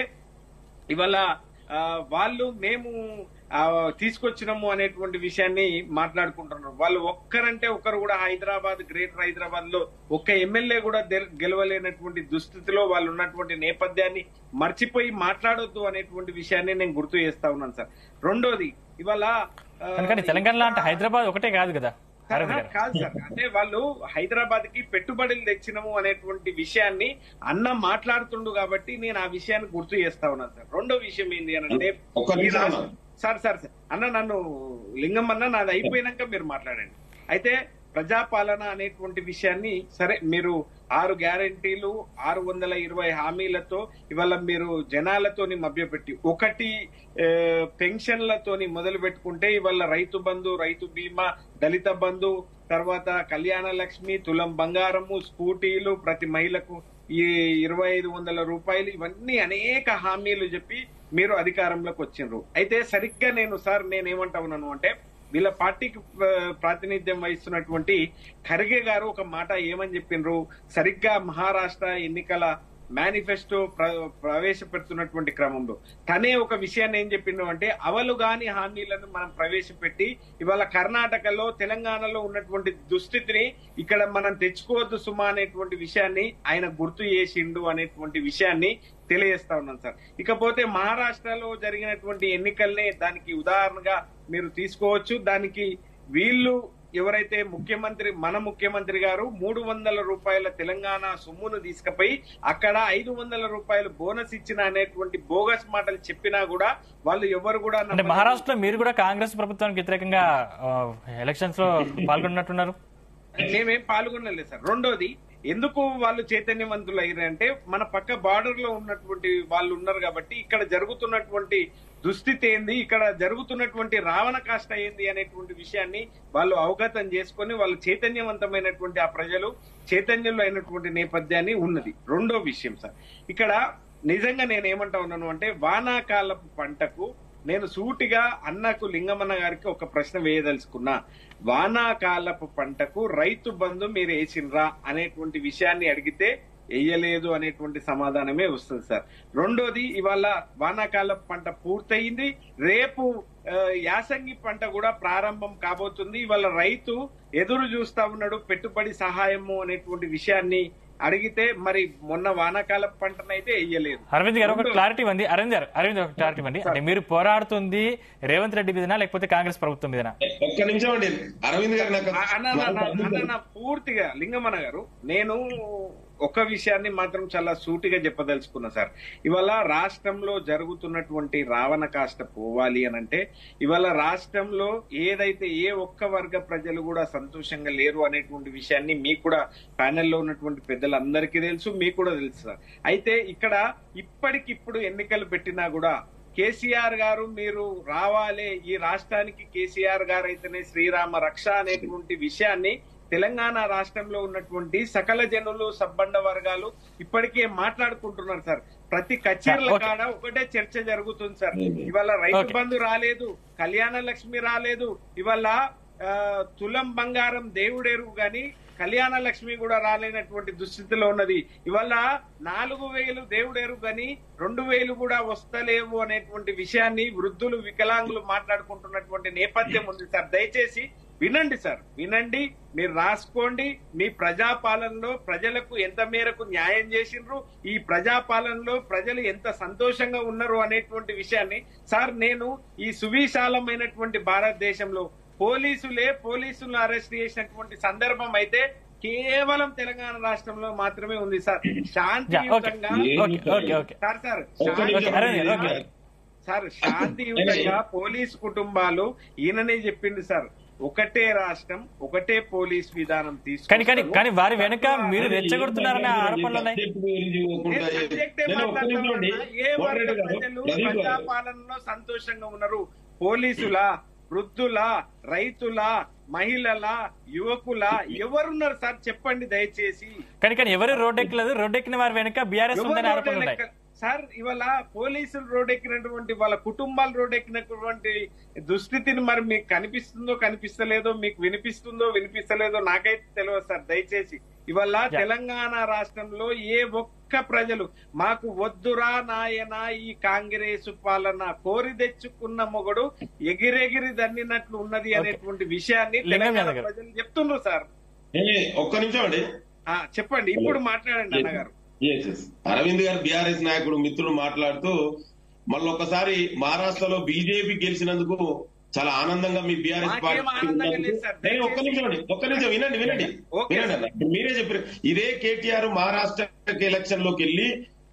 ఇవాళ ఆ, వాళ్ళు మేము ఆ, తీసుకొచ్చినాము అనేటువంటి విషయాన్ని మాట్లాడుకుంటున్నారు వాళ్ళు ఒక్కరంటే ఒకరు కూడా హైదరాబాద్ గ్రేటర్ హైదరాబాద్ లో ఒక్క ఎమ్మెల్యే కూడా గెల- గెలవలేనటువంటి దుస్థితిలో వాళ్ళు ఉన్నటువంటి నేపథ్యాన్ని మర్చిపోయి మాట్లాడొద్దు అనేటువంటి విషయాన్ని నేను గుర్తు చేస్తా ఉన్నాను సార్ రెండోది ఇవాళ ఆ, ఎందుకంటే తెలంగాణలో అంటే హైదరాబాద్ ఒకటే కాదు కదా అరవింద్ గారు కాదు సార్ అంటే వాళ్ళు హైదరాబాద్ కి పెట్టుబడులు తెచ్చినాము అనేటువంటి విషయాన్ని అన్న మాట్లాడుతుండు కాబట్టి నేను ఆ విషయాన్ని గుర్తు చేస్తా ఉన్నాను సార్ రెండో విషయం ఏంటి అని అంటే ఒక్క ఈ నిమిషం రాష్ట్ర- అన్న. సార్ సార్ సార్ అన్న నన్ను లింగం అన్న నాది అయిపోయినాక మీరు మాట్లాడండి అయితే ప్రజాపాలన అనేటువంటి విషయాన్ని సరే మీరు ఆరు గ్యారంటీలు ఆరు వందల ఇరవై హామీలతో ఇవాళ మీరు జనాలతోని మభ్యపెట్టి ఒకటి ఆ, పెన్షన్లతోని మొదలు పెట్టుకుంటే ఇవాళ రైతు బంధు రైతు బీమా దళిత బంధు తర్వాత కళ్యాణ లక్ష్మి తులం బంగారము స్కూటీలు ప్రతి మహిళకు ఈ ఇరవై ఐదు వందల రూపాయలు ఇవన్నీ అనేక హామీలు చెప్పి మీరు అధికారంలోకి వచ్చిండ్రు అయితే సరిగ్గా నేను సార్ నేనేమంటా ఉన్నాను అంటే వీళ్ళ పార్టీకి ఆ, ప్రాతినిధ్యం వహిస్తున్నటువంటి ఖర్గే గారు ఒక మాట ఏమని చెప్పిండ్రు సరిగ్గా మహారాష్ట్ర ఎన్నికల మేనిఫెస్టో ప్ర- ప్రవేశపెడుతున్నటువంటి క్రమంలో తనే ఒక విషయాన్ని ఏం చెప్పిండు అంటే అవలు గాని హామీలను మనం ప్రవేశపెట్టి ఇవాళ కర్ణాటకలో తెలంగాణలో ఉన్నటువంటి దుస్థితిని ఇక్కడ మనం తెచ్చుకోవద్దు సుమా అనేటువంటి విషయాన్ని ఆయన గుర్తు చేసిండు అనేటువంటి విషయాన్ని తెలియజేస్తా ఉన్నాను సార్ ఇకపోతే మహారాష్ట్రలో జరిగినటువంటి ఎన్నికల్నే దానికి ఉదాహరణగా మీరు తీసుకోవచ్చు దానికి వీళ్ళు ఎవరైతే ముఖ్యమంత్రి మన ముఖ్యమంత్రి గారు మూడు వందల రూపాయల తెలంగాణ సొమ్మును తీసుకుపోయి అక్కడ ఐదు వందల రూపాయలు బోనస్ ఇచ్చిన అనేటువంటి బోగస్ మాటలు చెప్పినా కూడా వాళ్ళు ఎవరు కూడా అంటే నమ్మలేదు. మహారాష్ట్రలో మీరు కూడా కాంగ్రెస్ ప్రభుత్వానికి వ్యతిరేకంగా ఎలక్షన్స్ లో పాల్గొన్నట్టున్నారు మేమేం పాల్గొనలేదు సార్ రెండోది ఎందుకు వాళ్ళు చైతన్యవంతులు అయ్యారంటే మన పక్క బార్డర్ లో ఉన్నటువంటి వాళ్ళు ఉన్నారు కాబట్టి ఇక్కడ జరుగుతున్నటువంటి దుస్థితి ఏంది ఇక్కడ జరుగుతున్నటువంటి రావణ కాష్ట ఏంది అనేటువంటి విషయాన్ని వాళ్ళు అవగతం చేసుకొని వాళ్ళు చైతన్యవంతమైనటువంటి ఆ ప్రజలు చైతన్యంలో అయినటువంటి నేపథ్యాన్ని ఉన్నది రెండో విషయం సార్ ఇక్కడ నిజంగా నేను ఏమంటా ఉన్నాను అంటే వానాకాలపు పంటకు నేను సూటిగా అన్నకు లింగమన్న గారికి ఒక ప్రశ్న వేయదలుచుకున్నా వానాకాలపు పంటకు రైతు బంధు మీరు వేసిండ్రా అనేటువంటి విషయాన్ని అడిగితే వేయలేదు అనేటువంటి సమాధానమే వస్తుంది సార్ రెండోది ఇవాళ వానాకాలపు పంట పూర్తయింది రేపు ఆ, యాసంగి పంట కూడా ప్రారంభం కాబోతుంది ఇవాళ రైతు ఎదురు చూస్తా ఉన్నాడు పెట్టుబడి సహాయము అనేటువంటి విషయాన్ని అడిగితే మరి మొన్న వానాకాల పంటనైతే వేయలేదు అరవింద్ గారు ఒక క్లారిటీ ఉంది అరవింద్ గారు అరవింద్ ఒక క్లారిటీ ఉంది అంటే మీరు పోరాడుతుంది రేవంత్ రెడ్డి మీదనా లేకపోతే కాంగ్రెస్ ప్రభుత్వం మీదనా ఒక్క నిమిషం అండి అరవింద్ గారు నాకు ఆ- అన్న అన్న, అన్న, అన్న, అన్న, పూర్తిగా లింగమన్న గారు నేను ఒక విషయాన్ని మాత్రం చాలా సూటిగా చెప్పదలుచుకున్నా సార్ ఇవాళ రాష్ట్రంలో జరుగుతున్నటువంటి రావణ కాష్ట పోవాలి అని అంటే ఇవాళ రాష్ట్రంలో ఏదైతే ఏ ఒక్క వర్గ ప్రజలు కూడా సంతోషంగా లేరు అనేటువంటి విషయాన్ని మీకు కూడా ప్యానెల్లో ఉన్నటువంటి పెద్దలందరికీ తెలుసు మీకు కూడా తెలుసు సార్ అయితే ఇక్కడ ఇప్పటికిప్పుడు ఎన్నికలు పెట్టినా కూడా కేసీఆర్ గారు మీరు రావాలి ఈ రాష్ట్రానికి కేసీఆర్ గారు అయితేనే శ్రీరామ రక్ష అనేటువంటి విషయాన్ని తెలంగాణ రాష్ట్రంలో ఉన్నటువంటి సకల జనులు సబ్బండ వర్గాలు ఇప్పటికే మాట్లాడుకుంటున్నారు సార్ ప్రతి కచేరీల ఓకే. కాడ ఒకటే చర్చ జరుగుతుంది సార్ ఇవాళ రైతు ఓకే. బంధు రాలేదు కళ్యాణ లక్ష్మి రాలేదు ఇవాళ ఆ, తులం బంగారం దేవుడేరు గాని కళ్యాణ లక్ష్మి కూడా రాలేనటువంటి దుస్థితిలో ఉన్నది ఇవాళ నాలుగు వేలు దేవుడేరు గాని రెండు వేలు కూడా వస్తలేవు అనేటువంటి విషయాన్ని వృద్ధులు వికలాంగులు మాట్లాడుకుంటున్నటువంటి నేపథ్యం ఉంది సార్ దయచేసి వినండి సార్ వినండి మీరు రాసుకోండి మీ ప్రజాపాలనలో ప్రజలకు ఎంత మేరకు న్యాయం చేసిండ్రు ఈ ప్రజాపాలనలో ప్రజలు ఎంత సంతోషంగా ఉన్నారు అనేటువంటి విషయాన్ని సార్ నేను ఈ సువిశాలమైనటువంటి భారతదేశంలో పోలీసులే పోలీసులను అరెస్ట్ చేసినటువంటి సందర్భం అయితే కేవలం తెలంగాణ రాష్ట్రంలో మాత్రమే ఉంది సార్ శాంతియుతంగా okay okay okay sir sir ఒక్క నిమిషం. Okay, Arvind, okay. సార్ శాంతియుతంగా పోలీస్ కుటుంబాలు ఈయననే చెప్పింది సార్ ఒకటే రాష్ట్రం ఒకటే పోలీస్ విధానం కానీ కానీ తీసుకు కానీ వారి వెనుక మీరు రెచ్చగొడుతున్నారనే ఆరోపణలు ఉన్నాయి నేను ఒక్క నిమిషం ఉన్నా. ఏ వర్గ ప్రజలు ప్రజాపాలనలో సంతోషంగా ఉన్నారు పోలీసుల వృద్ధుల రైతుల మహిళల యువకుల ఎవరున్నారు సార్ చెప్పండి దయచేసి కానీ కానీ ఎవరు రోడ్డు ఎక్కలేదు రోడ్డు ఎక్కిన వారి వెనుక బీఆర్ఎస్ ఉందని ఎవరు ఆరోపణలు రోడ్డు ఉన్నాయి ఎక్క- సార్ ఇవాళ పోలీసులు రోడ్ ఎక్కినటువంటి వాళ్ళ కుటుంబాలు రోడ్ ఎక్కినటువంటి దుస్థితిని మరి మీకు కనిపిస్తుందో కనిపిస్తలేదో మీకు వినిపిస్తుందో వినిపిస్తలేదో నాకైతే తెలియదు సార్ దయచేసి ఇవాళ తెలంగాణ రాష్ట్రంలో ఏ ఒక్క ప్రజలు మాకు వద్దురా నాయన ఈ కాంగ్రెస్ పాలన కోరి తెచ్చుకున్న మొగడు ఎగిరెగిరి దన్నినట్లు ఉన్నది అనేటువంటి విషయాన్ని లింగం తెలంగాణ యాదవ్ గారు. ప్రజలు చెప్తున్నారు సార్ ఒక్క నిమిషం అండి ఆ, చెప్పండి ఇప్పుడు మాట్లాడండి అన్నగారు Yes, yes. అరవింద్ గారు బీఆర్ఎస్ నాయకుడు మిత్రుడు మాట్లాడుతూ మళ్ళీ ఒకసారి మహారాష్ట్రలో బీజేపీ గెలిచినందుకు చాలా ఆనందంగా మీ బీఆర్ఎస్ మాకేం ఆనందంగా లేదు సార్. నేను ఒక్క నిమిషం అండి ఒక్క నిమిషం వినండి వినండి ఓకే వినండి అన్న. ఇప్పుడు మీరే చెప్పారు ఇదే కేటీఆర్ మహారాష్ట్ర ఎలక్షన్ లోకి వెళ్ళి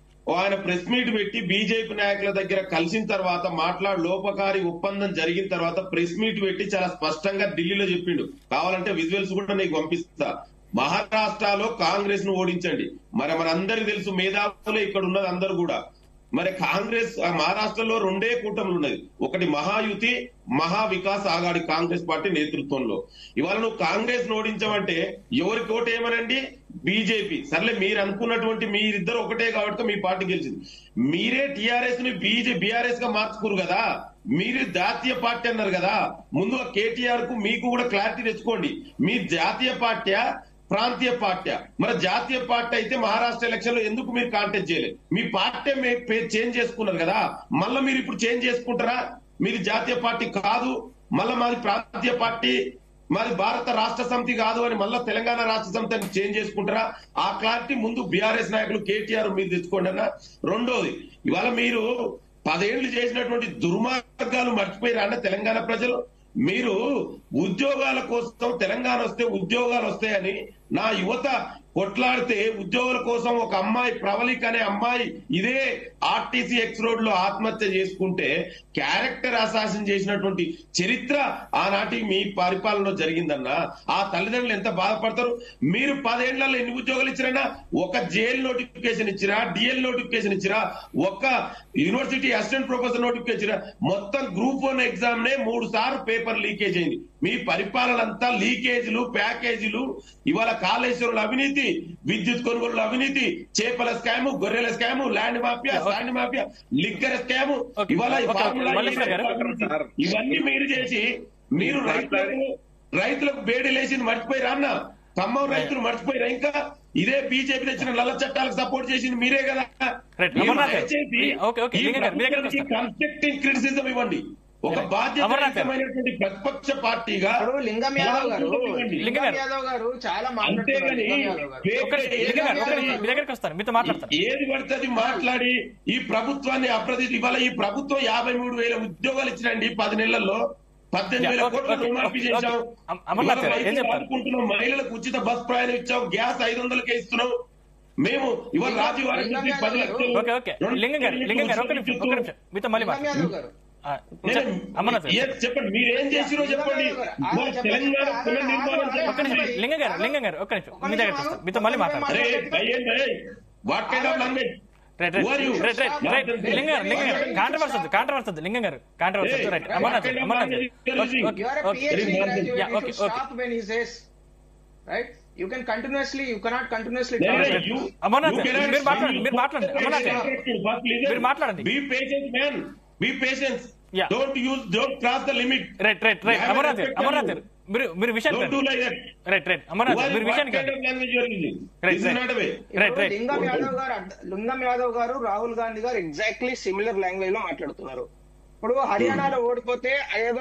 ఆయన ప్రెస్ మీట్ పెట్టి బీజేపీ నాయకుల దగ్గర కలిసిన తర్వాత మాట్లాడి లోపకారి ఒప్పందం జరిగిన తర్వాత ప్రెస్ మీట్ పెట్టి చాలా స్పష్టంగా ఢిల్లీలో చెప్పిండు కావాలంటే విజువల్స్ కూడా నీకు పంపిస్తా మహారాష్ట్రలో కాంగ్రెస్ ను ఓడించండి మరి మన అందరికి తెలుసు మేధావులే ఇక్కడ ఉన్నది అందరు కూడా మరి కాంగ్రెస్ ఆ మహారాష్ట్రలో రెండే కూటములు ఉన్నది ఒకటి మహాయుతి మహా వికాస్ ఆగాడి కాంగ్రెస్ పార్టీ నేతృత్వంలో ఇవాళ నువ్వు కాంగ్రెస్ ఓడించమంటే ఎవరికి ఓటు ఏమనండి బీజేపీ సర్లే మీరు అనుకున్నటువంటి మీరిద్దరు ఒకటే కాబట్టి మీ పార్టీ గెలిచింది మీరే టిఆర్ఎస్ ని బీజే బీఆర్ఎస్ గా మార్చుకురు కదా మీరు జాతీయ పార్టీ అన్నారు కదా ముందు కేటీఆర్ కు మీకు కూడా క్లారిటీ తెచ్చుకోండి మీ జాతీయ పార్టీ ప్రాంతీయ పార్టీ మరి జాతీయ పార్టీ అయితే మహారాష్ట్ర ఎలక్షన్ లో ఎందుకు మీరు కాంటెస్ట్ చేయలేదు మీ పార్టీ మీ పేరు చేంజ్ చేసుకున్నారు కదా మళ్ళీ మీరు ఇప్పుడు చేంజ్ చేసుకుంటారా మీది జాతీయ పార్టీ కాదు మళ్ళీ మాది ప్రాంతీయ పార్టీ మాది భారత రాష్ట్ర సమితి కాదు అని మళ్ళీ తెలంగాణ రాష్ట్ర సమితి అని చేంజ్ చేసుకుంటారా ఆ క్లారిటీ ముందు బీఆర్ఎస్ నాయకులు కేటీఆర్ మీరు తెచ్చుకోండి అన్న రెండోది ఇవాళ మీరు పదేళ్లు చేసినటువంటి దుర్మార్గాలు మర్చిపోయారా అన్న తెలంగాణ ప్రజలు మీరు ఉద్యోగాల కోసం తెలంగాణ వస్తే ఉద్యోగాలు వస్తాయని నా యువత కొట్లాడితే ఉద్యోగుల కోసం ఒక అమ్మాయి ప్రవళిక అనే అమ్మాయి ఇదే ఆర్టీసీ ఎక్స్ రోడ్ లో ఆత్మహత్య చేసుకుంటే క్యారెక్టర్ అసాసిన్ చేసినటువంటి చరిత్ర ఆనాటి మీ పరిపాలనలో జరిగిందన్న ఆ తల్లిదండ్రులు ఎంత బాధపడతారు మీరు పదేళ్లలో ఎన్ని ఉద్యోగాలు ఇచ్చిరైనా ఒక జైల్ నోటిఫికేషన్ ఇచ్చిరా డిఎల్ నోటిఫికేషన్ ఇచ్చిరా ఒక యూనివర్సిటీ అసిస్టెంట్ ప్రొఫెసర్ నోటిఫికేషన్ ఇచ్చిరా మొత్తం గ్రూప్ వన్ ఎగ్జామ్ నే మూడు సార్లు పేపర్ లీకేజ్ అయింది మీ పరిపాలన అంతా లీకేజీలు ప్యాకేజీలు ఇవాళ కాళేశ్వరుల అవినీతి విద్యుత్ కొనుగోలు అవినీతి చేపల స్కాము గొర్రెల scam land mafia land mafia liquor scam Okay. ఇవాళ ఈ Okay, ఫార్ములా మల్లేశ్వర్ గారు. సార్. ఇవన్నీ మీరు చేసి మీరు రైతులకు రైతులకు బేడి లేచింది మర్చిపోయిరా అన్న ఖమ్మం రైతులు మర్చిపోయిరా ఇంకా ఇదే బీజేపీ తెచ్చిన నల్ల చట్టాలకు సపోర్ట్ చేసింది మీరే కదా Right. మీరు అమర్నాథ్ గారు. దయచేసి ఓకే, ఓకే. ఈ లింగ గారు, మీ దగ్గరికి ప్రభుత్వానికి కన్స్ట్రక్టివ్ క్రిటిసిజం ఇవ్వండి ఒక అమర్నాథ్ గారు. బాధ్యతమైనటువంటి ప్రతిపక్ష పార్టీగా ఇప్పుడు లింగం యాదవ్ గారు ఇవ్వండి. లింగం గారు. యాదవ్ గారు చాలా మాట్లాడుతున్నారు అంతేగాని లింగం యాదవ్ గారు ఫేక్ ఒక్క నిమిషం, లింగ గారు, ఒక్క నిమిషం, మీ దగ్గరికి వస్తాను మీతో మాట్లాడతాను ఏది పడితే అది మాట్లాడి ఈ ప్రభుత్వాన్ని అప్రదిష్ట ఇవాళ ఈ ప్రభుత్వం యాభై మూడు వేల ఉద్యోగాలు ఇచ్చినండి పది నెలల్లో పద్దెనిమిది వేల ఓకే, కోట్ల ఓకే, రుణమాఫీ ఓకే, చేశాం అమ- అమర్నాథ్ గారు, ఇవాళ ఏం రైతులు చెప్తారు? ఆదుకుంటున్నాం మహిళలకు ఉచిత బస్ ప్రయాణం ఇచ్చాం గ్యాస్ ఐదు వందలకే ఇస్తున్నాం మేము ఇవాళ లింగం- రాజీవ్ గారి లింగం నుంచి యాదవ్ పది గారు. లక్షలు ఓకే ఓకే రెండు లింగం గారు లింగం గారు ఒక్క నిమిషం ఒక్క నిమిషం మీతో మళ్ళీ లింగం యాదవ్ మాట్లాడతాను గారు ఆ, నేను- చెప్పండి. అమర్నాథ్ గారు ఏ- చెప్పండి మీరు ఏం చేసిరో చెప్పండి లింగం యాదవ్ గారు, మా ఆగండి, చెప్పండి. తెలంగాణ ఆగండి, పునర్నిర్మాణం ఆగండి, ఒక్క నిమిషం చెప్పండి. లింగం గారు లింగం గారు ఒక్క నిమిషం ఒక్క మీ దగ్గరికి నిమిషం వస్తాను మీతో మళ్ళీ ఒక్క మాట్లాడతాను నిమిషం. అరే అయ్యండి what kind of language right Who are you? Right right right right Lingam గారు లింగం గారు కాంట్రవర్స్ వద్దు కాంట్రవర్స్ వద్దు లింగం గారు కాంట్రవర్స్ వద్దు రైట్ అమర్నాథ్ గారు, అమర్నాథ్ గారు. Okay, okay, You are a okay. PhD Very graduate. Yeah, You okay, should okay. stop when he says, right? You can continuously, you cannot continuously No, talk. no, Right. you- Amarnath you గారు, cannot- మీరు మాట్లాడండి, మీరు మాట్లాడండి, అమర్నాథ్ గారు. First listen. మీరు మాట్లాడండి. Be patient, man. Be patient. Yeah. Don't use, don't cross the limit. Right right right I have Amarnath గారు respect అమర్నాథ్ for గారు మీరు మీరు విషయానికి Don't do రండి. like that. Right right Amarnath Who గారు are- మీరు what విషయానికి kind రండి. of language you are using? Right, This is right. not a way. Right ఇప్పుడు రైట్ లింగం యాదవ్ గారు అడ్- లింగం యాదవ్ గారు రాహుల్ గాంధీ గారు ఎగ్జాక్ట్లీ సిమిలర్ లాంగ్వేజ్ లో మాట్లాడుతున్నారు ఇప్పుడు హర్యానాలో ఓడిపోతే ఏదో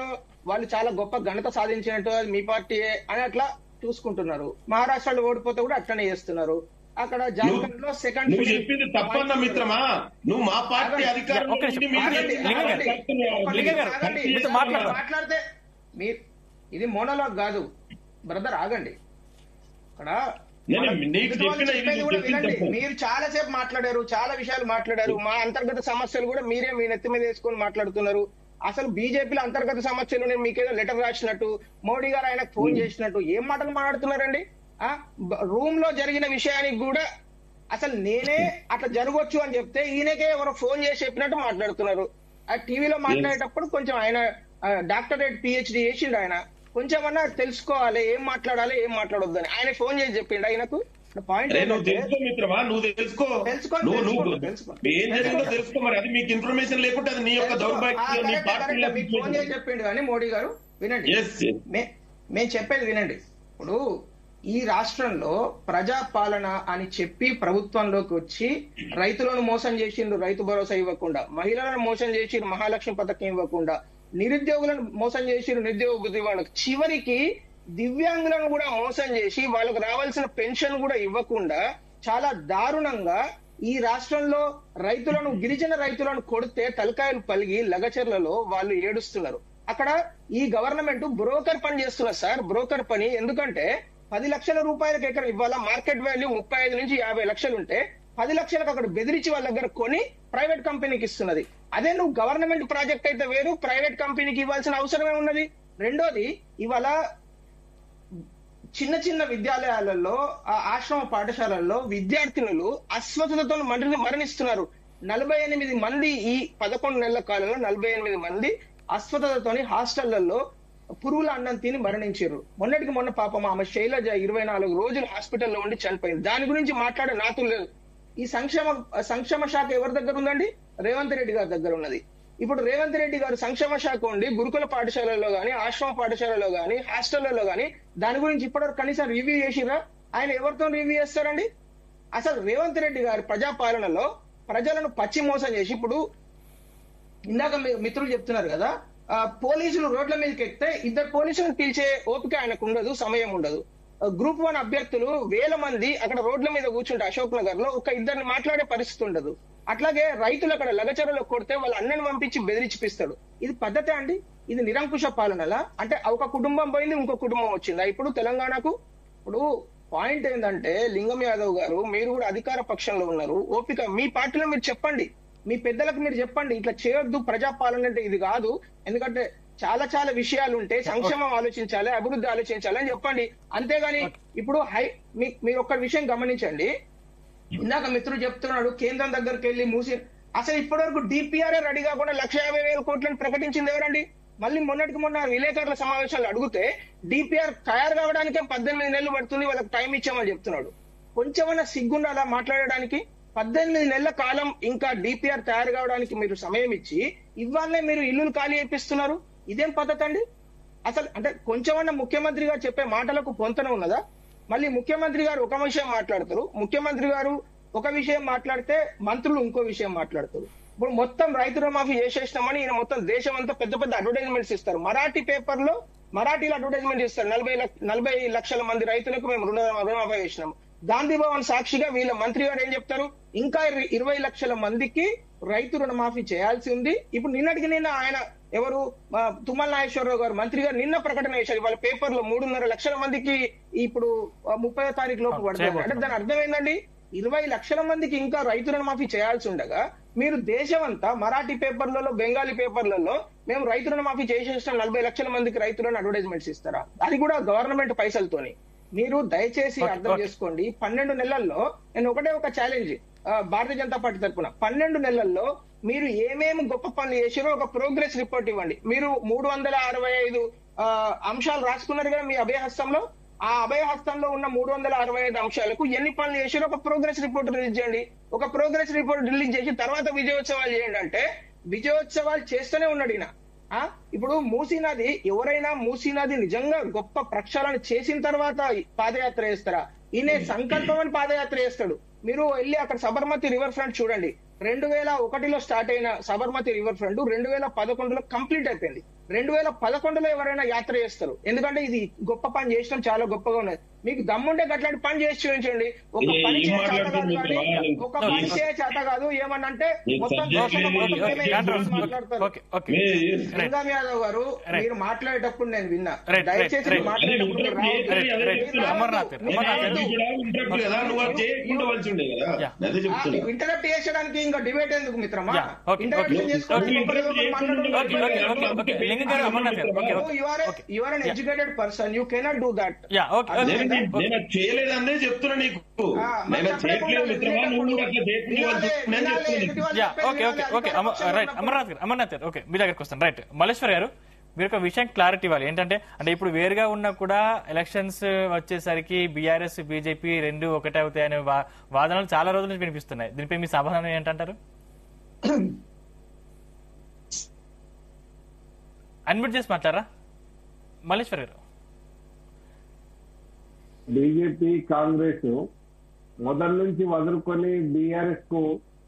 వాళ్ళు చాలా గొప్ప ఘనత సాధించినట్టు అది మీ పార్టీయే అని అట్లా చూసుకుంటున్నారు మహారాష్ట్రలో ఓడిపోతే కూడా అట్లనే చేస్తున్నారు అక్కడ జార్ఖండ్ లో సెకండ్ నువ్వు చెప్పింది తప్పన్న మిత్రమా నువ్వు మా పార్టీ అధికారంలో ఒక్క నిమిషం. ఉండి మీరు ఆగండి, చేసిన లింగం గారు. కార్యక్రమాలు లింగం గారు, ఆగండి. మీతో మాట్లాడదాం. మాట్లాడితే మీరు ఇది మోనోలాగ్ కాదు బ్రదర్ ఆగండి ఇక్కడ నేను మనం నీకు ఎదుటి వాళ్ళు చెప్పిన ఇది చెప్పేది నువ్వు కూడా చెప్పింది వినండి. తప్పు. మీరు చాలా సేపు మాట్లాడారు చాలా విషయాలు మాట్లాడారు మా అంతర్గత సమస్యలు కూడా మీరే మీ నెత్తి మీద వేసుకొని మాట్లాడుతున్నారు అసలు బీజేపీలో అంతర్గత సమస్యలు నేను మీకేదో లెటర్ రాసినట్టు మోడీ గారు ఆయనకు ఫోన్ చేసినట్టు ఏం మాటలు మాట్లాడుతున్నారండి ఆ రూమ్ లో జరిగిన విషయానికి కూడా అసలు నేనే అట్లా జరగవచ్చు అని చెప్తే ఈయనకే ఎవరో ఫోన్ చేసి చెప్పినట్టు మాట్లాడుతున్నారు ఆ టీవీలో మాట్లాడేటప్పుడు కొంచెం ఆయన ఆ, డాక్టరేట్ పిహెచ్డి చేసిండు ఆయన కొంచెం అన్నా తెలుసుకోవాలి ఏం మాట్లాడాలి ఏం మాట్లాడొద్దని ఆయన ఫోన్ చేసి చెప్పిండు ఆయనకు పాయింట్ అరే నువ్వు ఏంటంటే తెలుసుకో మిత్రమా నువ్వు తెలుసుకో తెలుసుకో, నువ్వు నువ్వు తెలుసుకో, తెలుసుకో. ఏం జరిగిందో తెలుసుకో మరి అది మీకు ఇన్ఫర్మేషన్ లేకుంటే అది నీ యొక్క ఆ, దౌర్భాగ్యం నీ కరెక్ట్, పార్టీ కరెక్ట్. మీకు ఫోన్ చేసి చెప్పిండు కానీ మోడీ గారు వినండి ఎస్ మే- మేము చెప్పేది వినండి ఇప్పుడు ఈ రాష్ట్రంలో ప్రజా పాలన అని చెప్పి ప్రభుత్వంలోకి వచ్చి రైతులను మోసం చేసిండ్రు రైతు భరోసా ఇవ్వకుండా మహిళలను మోసం చేసిండ్రు మహాలక్ష్మి పథకం ఇవ్వకుండా నిరుద్యోగులను మోసం చేసిండ్రు నిరుద్యోగ వృత్తి ఇవ్వకుండా చివరికి దివ్యాంగులను కూడా మోసం చేసి వాళ్ళకు రావాల్సిన పెన్షన్ కూడా ఇవ్వకుండా చాలా దారుణంగా ఈ రాష్ట్రంలో రైతులను గిరిజన రైతులను కొడితే తలకాయలు పలిగి లగచర్లలో వాళ్ళు ఏడుస్తున్నారు అక్కడ ఈ గవర్నమెంట్ బ్రోకర్ పని చేస్తున్నారు సార్ బ్రోకర్ పని ఎందుకంటే పది లక్షల రూపాయలకు ఎకరం ఇవ్వాల మార్కెట్ వాల్యూ ముప్పై ఐదు నుంచి యాభై లక్షలు ఉంటే పది లక్షలకు అక్కడ బెదిరించి వాళ్ళ దగ్గర కొని ప్రైవేట్ కంపెనీకి ఇస్తున్నది అదే నువ్వు గవర్నమెంట్ ప్రాజెక్ట్ అయితే వేరు ప్రైవేట్ కంపెనీకి ఇవ్వాల్సిన అవసరమే ఉన్నది రెండోది ఇవాళ చిన్న చిన్న విద్యాలయాలలో ఆ ఆశ్రమ పాఠశాలల్లో విద్యార్థినులు అస్వస్థతతో మరణి మరణిస్తున్నారు నలభై ఎనిమిది మంది ఈ పదకొండు నెలల కాలంలో నలభై ఎనిమిది మంది అస్వస్థతతోని హాస్టళ్లలో పురుగుల అన్నం తిని మరణించారు మొన్నటికి మొన్న పాపం ఆమె శైలజ ఇరవై నాలుగు రోజులు హాస్పిటల్లో ఉండి చనిపోయింది దాని గురించి మాట్లాడే నాతులు లేదు ఈ సంక్షేమ సంక్షేమ శాఖ ఎవరి దగ్గర ఉందండి రేవంత్ రెడ్డి గారి దగ్గర ఉన్నది ఇప్పుడు రేవంత్ రెడ్డి గారు సంక్షేమ శాఖ ఉండి గురుకుల పాఠశాలలో గాని ఆశ్రమ పాఠశాలలో గాని హాస్టళ్లలో గాని దాని గురించి ఇప్పటివరకు కనీసం రివ్యూ చేసిరా ఆయన ఎవరితో రివ్యూ చేస్తారండి అసలు రేవంత్ రెడ్డి గారి ప్రజాపాలనలో ప్రజలను పచ్చి మోసం చేసి ఇప్పుడు ఇందాక మీ మిత్రులు చెప్తున్నారు కదా ఆ, పోలీసులు రోడ్ల మీదకి ఎక్కితే ఇద్దరు పోలీసులను పిలిచే ఓపిక ఆయనకు ఉండదు సమయం ఉండదు ఆ, గ్రూప్ వన్ అభ్యర్థులు వేల మంది అక్కడ రోడ్ల మీద కూర్చుంటే అశోక్ నగర్ లో ఒక ఇద్దరిని మాట్లాడే పరిస్థితి ఉండదు అట్లాగే రైతులు అక్కడ లగచరలో కొడితే వాళ్ళ అన్నని పంపించి బెదిరించిపిస్తాడు ఇది పద్ధతే అండి ఇది నిరంకుశ పాలనలా అంటే ఒక కుటుంబం పోయింది ఇంకో కుటుంబం వచ్చిందా ఇప్పుడు తెలంగాణకు ఇప్పుడు పాయింట్ ఏంటంటే లింగం యాదవ్ గారు మీరు కూడా అధికార పక్షంలో ఉన్నారు ఓపిక మీ పార్టీలో మీరు చెప్పండి మీ పెద్దలకు మీరు చెప్పండి ఇట్లా చేయొద్దు ప్రజాపాలన అంటే ఇది కాదు ఎందుకంటే చాలా చాలా విషయాలు ఉంటాయి సంక్షేమం ఆలోచించాలి అభివృద్ధి ఆలోచించాలి అని చెప్పండి అంతేగాని ఇప్పుడు హై మీ- మీరు ఒక్క విషయం గమనించండి ఇందాక మిత్రుడు చెప్తున్నాడు కేంద్రం దగ్గరికి వెళ్ళి మూసి అసలు ఇప్పటివరకు డిపిఆర్ఏ రెడీ కాకుండా లక్ష యాభై వేల కోట్లను ప్రకటించింది ఎవరండి మళ్ళీ మొన్నటికి మొన్న విలేకరుల సమావేశాలు అడిగితే డిపిఆర్ తయారు కావడానికే పద్దెనిమిది నెలలు పడుతుంది వాళ్ళకి టైం ఇచ్చామని చెప్తున్నాడు కొంచెమన్నా సిగ్గుండాలా మాట్లాడడానికి పద్దెనిమిది నెలల కాలం ఇంకా డిపిఆర్ తయారు కావడానికి మీరు సమయం ఇచ్చి ఇవాళనే మీరు ఇల్లులు ఖాళీ చేపిస్తున్నారు ఇదేం పద్ధతి అండి అసలు అంటే కొంచెమన్నా ముఖ్యమంత్రి గారు చెప్పే మాటలకు పొంతన ఉన్నదా మళ్ళీ ముఖ్యమంత్రి గారు ఒక విషయం మాట్లాడతారు ముఖ్యమంత్రి గారు ఒక విషయం మాట్లాడితే మంత్రులు ఇంకో విషయం మాట్లాడతారు ఇప్పుడు మొత్తం రైతు రుణమాఫీ చేసేసినామని ఈయన మొత్తం దేశం అంతా పెద్ద పెద్ద అడ్వర్టైజ్మెంట్స్ ఇస్తారు మరాఠీ పేపర్ లో మరాఠీలో అడ్వర్టైజ్మెంట్ ఇస్తారు నలభై లక్ష- నలభై లక్షల మంది రైతులకు మేము రుణ రుణమాఫీ చేసినాం గాంధీ భవన్ సాక్షిగా వీళ్ళ మంత్రి గారు ఏం చెప్తారు ఇంకా ఇర- ఇరవై లక్షల మందికి రైతు రుణమాఫీ చేయాల్సి ఉంది ఇప్పుడు నిన్నటికి నిన్న ఆయన ఎవరు ఆ, తుమ్మల నాగేశ్వరరావు గారు మంత్రి గారు నిన్న ప్రకటన చేశారు వాళ్ళ పేపర్ లో మూడున్నర లక్షల మందికి ఇప్పుడు ముప్పై తారీఖు లోపు పడుతుంది అంటే దాని అర్థం ఏంటండి ఇరవై లక్షల మందికి ఇంకా రైతు రుణమాఫీ చేయాల్సి ఉండగా మీరు దేశం అంతా మరాఠీ పేపర్లలో బెంగాలీ పేపర్లలో మేము రైతు రుణమాఫీ చేసేసిన నలభై లక్షల మందికి రైతులను అడ్వర్టైజ్మెంట్స్ ఇస్తారా అది కూడా గవర్నమెంట్ పైసలతోని మీరు దయచేసి Okay, అర్థం okay. చేసుకోండి పన్నెండు నెలల్లో నేను ఒకటే ఒక ఛాలెంజ్ భారతీయ జనతా పార్టీ తరఫున పన్నెండు నెలల్లో మీరు ఏమేమి గొప్ప పనులు చేసారో ఒక ప్రోగ్రెస్ రిపోర్ట్ ఇవ్వండి మీరు మూడు వందల అరవై ఐదు ఆ, అంశాలు రాసుకున్నారు కదా మీ అభయహస్తంలో ఆ అభయహస్తంలో ఉన్న మూడు వందల అరవై ఐదు అంశాలకు ఎన్ని పనులు చేసారో ఒక ప్రోగ్రెస్ రిపోర్ట్ రిలీజ్ చేయండి ఒక ప్రోగ్రెస్ రిపోర్ట్ రిలీజ్ చేసి తర్వాత విజయోత్సవాలు చేయండి అంటే విజయోత్సవాలు చేస్తూనే ఉన్నాడు ఈయన ఆ ఇప్పుడు మూసీ నది ఎవరైనా మూసీ నది నిజంగా గొప్ప ప్రక్షాళన చేసిన తర్వాత పాదయాత్ర చేస్తారా ఈయన సంకల్పం అని పాదయాత్ర చేస్తాడు మీరు వెళ్ళి అక్కడ సబర్మతి రివర్ ఫ్రంట్ చూడండి రెండు వేల ఒకటిలో స్టార్ట్ అయిన సబర్మతి రివర్ ఫ్రంట్ రెండు వేల పదకొండులో కంప్లీట్ అయిపోయింది రెండు వేల పదకొండులో ఎవరైనా యాత్ర చేస్తారు ఎందుకంటే ఇది గొప్ప పని చేసినాం చాలా గొప్పగా ఉన్నది మీకు దమ్ముంటే అట్లాంటి పని చేసి చూపించండి ఒక ఏ- పని ఏం చేయ చేత కాదు మాట్లాడుతున్నారు కానీ మిత్రమా? ఒక పని చేయ చేత కాదు ఏమనంటే నీకు మొత్తం subject దేశంలో లేదు, మొత్తం ఓకే, మేమే కాంట్రో- చేసి మాట్లాడతారు ఓకే ఓకే ఏ- ఏ- రైట్ లింగం యాదవ్ గారు Right. మీరు మాట్లాడేటప్పుడు నేను విన్నా Right, right, దయచేసి right. మీరు మాట్లాడేటప్పుడు అదే రావద్దు. interrupt చేయొద్దు, అదే Right, చెప్తున్నా. అమర్నాథ్, నేను అమర్నాథ్. అది కూడా interrupt కదా, నువ్వు అది చేయకుండా వలసి ఉండే కదా Yeah. అదే చెప్తున్నా ఇంటరప్ట్ చేసడానికి ఇంకా డిబేట్ ఎందుకు మిత్రమా Yeah, okay, ఇంటరప్షన్ okay. చేసుకోవడానికి Okay. ఒకరికొకరు Okay, మాట్లాడడం okay okay okay okay Lingam గారు అమర్నాథ్ గారు okay okay You are a- okay you are an educated person. You cannot do that. Yeah okay okay నేను అదే, నేను అది చేయలేదనే చెప్తున్నా నీకు ఆ, మరి నేను అది చెప్పలేకుండా చేయట్లేదు మిత్రమా నువ్వు కూడా అట్లా చేయకుండా వినాలి, వలసి నేను వినాలి, చెప్తున్నా ఎదుటి వాళ్ళు యా చెప్పేది ఓకే ఓకే వినాలి, ఓకే అధికార అమ- పక్షంలో రైట్ ఉన్నప్పుడు. అమర్నాథ్ గారు అమర్నాథ్ గారు ఓకే మీ దగ్గరకు వస్తాను రైట్ మల్లేశ్వర్ గారు మీరు ఒక విషయం క్లారిటీ ఇవ్వాలి ఏంటంటే అంటే ఇప్పుడు వేరుగా ఉన్నా కూడా ఎలక్షన్స్ వచ్చేసరికి బీఆర్ఎస్ బీజేపీ రెండు ఒకటే అవుతాయనే వా- వాదనలు చాలా రోజుల నుంచి వినిపిస్తున్నాయి దీనిపై మీ సమాధానం ఏంటంటారు అన్మిట్ చేసి మాట్లాడరా మల్లేశ్వర్ గారు బీజేపీ కాంగ్రెస్ మొదటి నుంచి వదులుకొని బీఆర్ఎస్ కు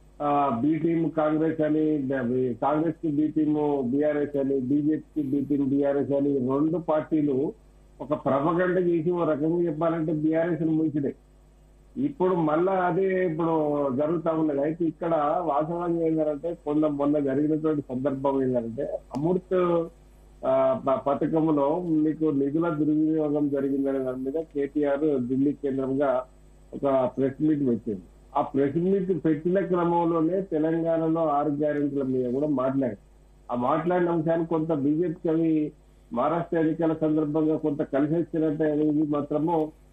బి టీమ్ కాంగ్రెస్ అని బ- కాంగ్రెస్ కి బి టీమ్ బీఆర్ఎస్ అని బీజేపీ కి బి టీమ్ బీఆర్ఎస్ అని రెండు పార్టీలు ఒక ప్రభగండ చేసి ఓ రకంగా చెప్పాలంటే బీఆర్ఎస్ ను ముంచినాయి ఇప్పుడు మళ్ళా అదే ఇప్పుడు జరుగుతా ఉన్నది అయితే ఇక్కడ వాస్తవంగా ఏంటంటే కొంత మొన్న జరిగినటువంటి సందర్భం ఏంటంటే అమృత్ ఆ, ప- పథకంలో మీకు నిధుల దుర్వినియోగం జరిగిందనే దాని మీద కేటీఆర్ ఢిల్లీ కేంద్రంగా ఒక ప్రెస్ మీట్ పెట్టింది ఆ ప్రెస్ మీట్ పెట్టిన క్రమంలోనే తెలంగాణలో ఆరు గ్యారెంటీల మీద కూడా మాట్లాడారు ఆ మాట్లాడిన అంశాన్ని కొంత బీజేపీకి అవి మహారాష్ట్ర ఎన్నికల సందర్భంగా కొంత కలిసి వచ్చినట్టు అనేది మాత్రము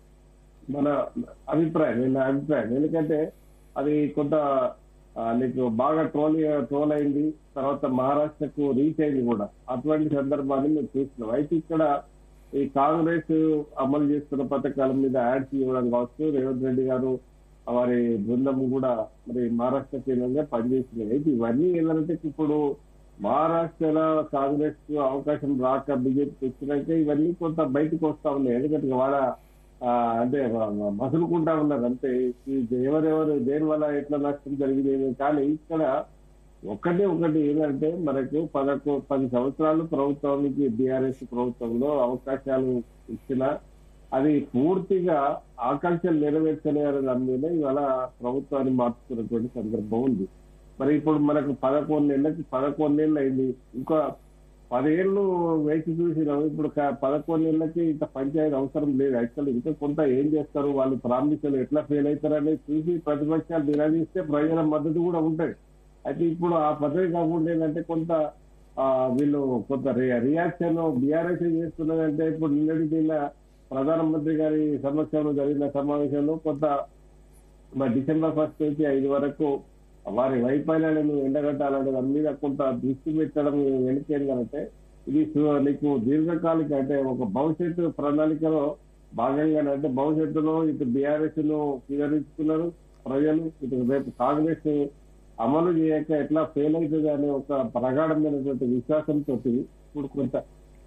మన అభిప్రాయం నేను అభిప్రాయం ఎందుకంటే అది కొంత ఆ, నీకు బాగా ట్రోల్ ట్రోల్ అయింది తర్వాత మహారాష్ట్రకు రీచ్ అయింది కూడా అటువంటి సందర్భాన్ని మేము చూస్తున్నాం అయితే ఇక్కడ ఈ కాంగ్రెస్ అమలు చేస్తున్న పథకాల మీద యాడ్స్ ఇవ్వడం కావచ్చు రేవంత్ రెడ్డి గారు వారి బృందం కూడా మరి మహారాష్ట్ర కేంద్రంగా పనిచేస్తున్నాయి అయితే ఇవన్నీ ఏంటంటే ఇప్పుడు మహారాష్ట్రలో కాంగ్రెస్ కు అవకాశం రాక బీజేపీకి వచ్చినాక ఇవన్నీ కొంత బయటకు వస్తా ఉన్నాయి ఎందుకంటే వాళ్ళ ఆ, అంటే మ- మసులుకుంటా ఉన్నారు అంతే ఈ ఎవరెవరు దేని వల్ల ఎట్లా నష్టం జరిగింది కానీ ఇక్కడ ఒకటి ఒకటి ఏంటంటే మనకు పదకొ పది సంవత్సరాలు ప్రభుత్వానికి బీఆర్ఎస్ ప్రభుత్వంలో అవకాశాలు ఇచ్చిన అది పూర్తిగా ఆకాంక్షలు నెరవేర్చలే అనే దాని మీద ఇవాళ ప్రభుత్వాన్ని మార్చుతున్నటువంటి సందర్భం ఉంది మరి ఇప్పుడు మనకు పదకొండు నెలలకి పదకొండు నెలలు అయింది ఇంకా పదేళ్ళు వేచి చూసినాం ఇప్పుడు క- పదకొండు నెలలకి ఇంత పంచాయతీ అవసరం లేదు యాక్చువల్ ఇంకా కొంత ఏం చేస్తారు వాళ్ళు ప్రారంభించారు ఎట్లా ఫెయిల్ అవుతారు అనేది చూసి ప్రతిపక్షాలు నిలదీస్తే ప్రజల మద్దతు కూడా ఉంటుంది అయితే ఇప్పుడు ఆ పద్ధతి కాకుండా ఏంటంటే కొంత ఆ, వీళ్ళు కొంత రి- రియాక్షన్ బీఆర్ఎస్ చేస్తున్నదంటే ఇప్పుడు నిన్నటి నిన్న ప్రధానమంత్రి గారి సమక్షంలో జరిగిన సమావేశంలో కొంత మరి డిసెంబర్ ఫస్ట్ నుంచి ఐదు వరకు వారి వైఫల్యాలను ఎండగట్టాలనే దాని మీద కొంత దృష్టి పెట్టడం వెనుకేందంటే ఇది సు- నీకు దీర్ఘకాలిక అంటే ఒక భవిష్యత్తు ప్రణాళికలో భాగంగానే అంటే భవిష్యత్తులో ఇటు బీఆర్ఎస్ ను స్వీకరించుకున్నారు ప్రజలు ఇటు రేపు కాంగ్రెస్ అమలు చేయక ఎట్లా ఫెయిల్ అవుతుంది అనే ఒక ప్రగాఢమైనటువంటి విశ్వాసంతో ఇప్పుడు కొంత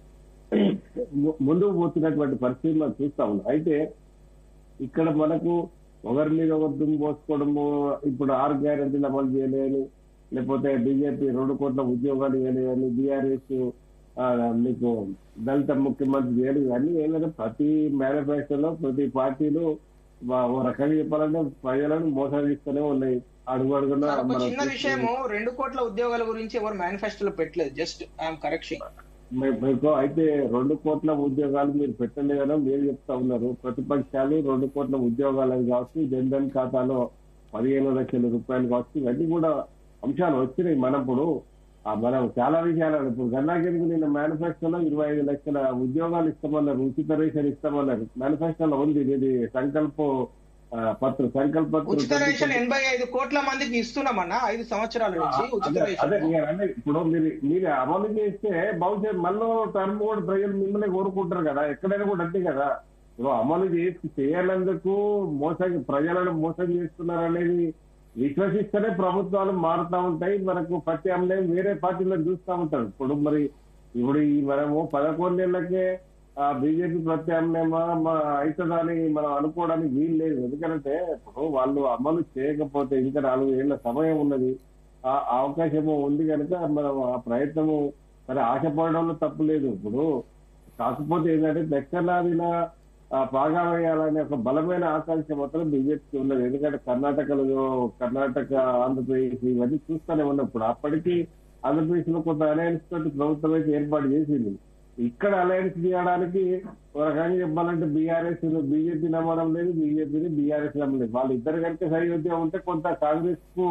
ము- ముందుకు పోతున్నటువంటి పరిస్థితి మనం చూస్తా ఉన్నాం అయితే ఇక్కడ మనకు ఒకరి మీద ఒకరు దుమ్ము పోసుకోవడము ఇప్పుడు ఆరు గ్యారెంటీలు అమలు చేయలేని లేకపోతే బీజేపీ రెండు కోట్ల ఉద్యోగాలు ఇవ్వలేని బీఆర్ఎస్ మీకు దళిత ముఖ్యమంత్రి చేయడం ఇవన్నీ ఏంటంటే ప్రతి మేనిఫెస్టోలో ప్రతి పార్టీలు వా- ఓ రకంగా చెప్పాలంటే ప్రజలను మోసగిస్తూనే ఉన్నాయి అడుగు అడుగున సార్, ఒక మనం చిన్న విషయము రెండు కోట్ల ఉద్యోగాల గురించి ఎవరు మేనిఫెస్టోలో పెట్టలేదు జస్ట్ ఐఎమ్ కరెక్షన్ మీ- మీకు అయితే రెండు కోట్ల ఉద్యోగాలు మీరు పెట్టలేదని మీరు చెప్తా ఉన్నారు ప్రతిపక్షాలు రెండు కోట్ల ఉద్యోగాలు కావచ్చు జన్ధన్ ఖాతాలో పదిహేను లక్షల రూపాయలు కావచ్చు ఇవన్నీ కూడా అంశాలు వచ్చినాయి మనప్పుడు ఆ మనం చాలా విషయాలు ఇప్పుడు గన్నాగిరికి నిన్న మేనిఫెస్టోలో ఇరవై ఐదు లక్షల ఉద్యోగాలు ఇస్తామన్నారు ఉచిత రేషన్ ఇస్తామన్నారు మేనిఫెస్టోలో ఉంది ఇది సంకల్ప ఆ, పత్ర సంకల్ప ఉచిత రేషన్ ఎనభై ఐదు కోట్ల మందికి ఇస్తున్నామన్నా ఐదు సంవత్సరాల నుంచి ఉచిత అదే అదే రేషన్ నేను అనేది ఇప్పుడు మీరు మీరు అమలు చేస్తే భవిష్యత్ మళ్ళీ టర్మ్ కూడా ప్రజలు మిమ్మల్ని కోరుకుంటారు కదా ఎక్కడైనా కూడా అంతే కదా ఇప్పుడు అమలు చేసి చేయాలందుకు మోసం ప్రజలను మోసం చేస్తున్నారు అనేది విశ్వసిస్తేనే ప్రభుత్వాలు మారుతా ఉంటాయి మనకు ప్రత్యామ్నాయం వేరే పార్టీలను చూస్తూ ఉంటారు ఇప్పుడు మరి ఇప్పుడు ఈ మనము పదకొండేళ్లకే ఆ బీజేపీ ప్రత్యామ్నాయమా మా అవుతుందని మనం అనుకోవడానికి వీలు లేదు ఎందుకంటే ఇప్పుడు వాళ్ళు అమలు చేయకపోతే ఇంకా నాలుగు ఏళ్ల సమయం ఉన్నది ఆ అవకాశము ఉంది కనుక మనం ఆ ప్రయత్నము సరే ఆశపడడంలో తప్పు లేదు ఇప్పుడు కాకపోతే ఏంటంటే దక్షిణాదిన బాగా వేయాలనే ఒక బలమైన ఆకాంక్ష మాత్రం బీజేపీకి ఉన్నది ఎందుకంటే కర్ణాటకలో కర్ణాటక ఆంధ్రప్రదేశ్ ఇవన్నీ చూస్తూనే ఉన్నప్పుడు అప్పటికి ఆంధ్రప్రదేశ్ లో కొంత అలయన్స్ తోటి ప్రభుత్వం అయితే ఏర్పాటు చేసింది ఇక్కడ అలయన్స్ చేయడానికి ఒక రకంగా చెప్పాలంటే బీఆర్ఎస్ బీజేపీ నమ్మడం లేదు బీజేపీని బీఆర్ఎస్ నమ్మలేదు వాళ్ళిద్దరు కనుక సరిహద్దు ఉంటే కొంత కాంగ్రెస్ కు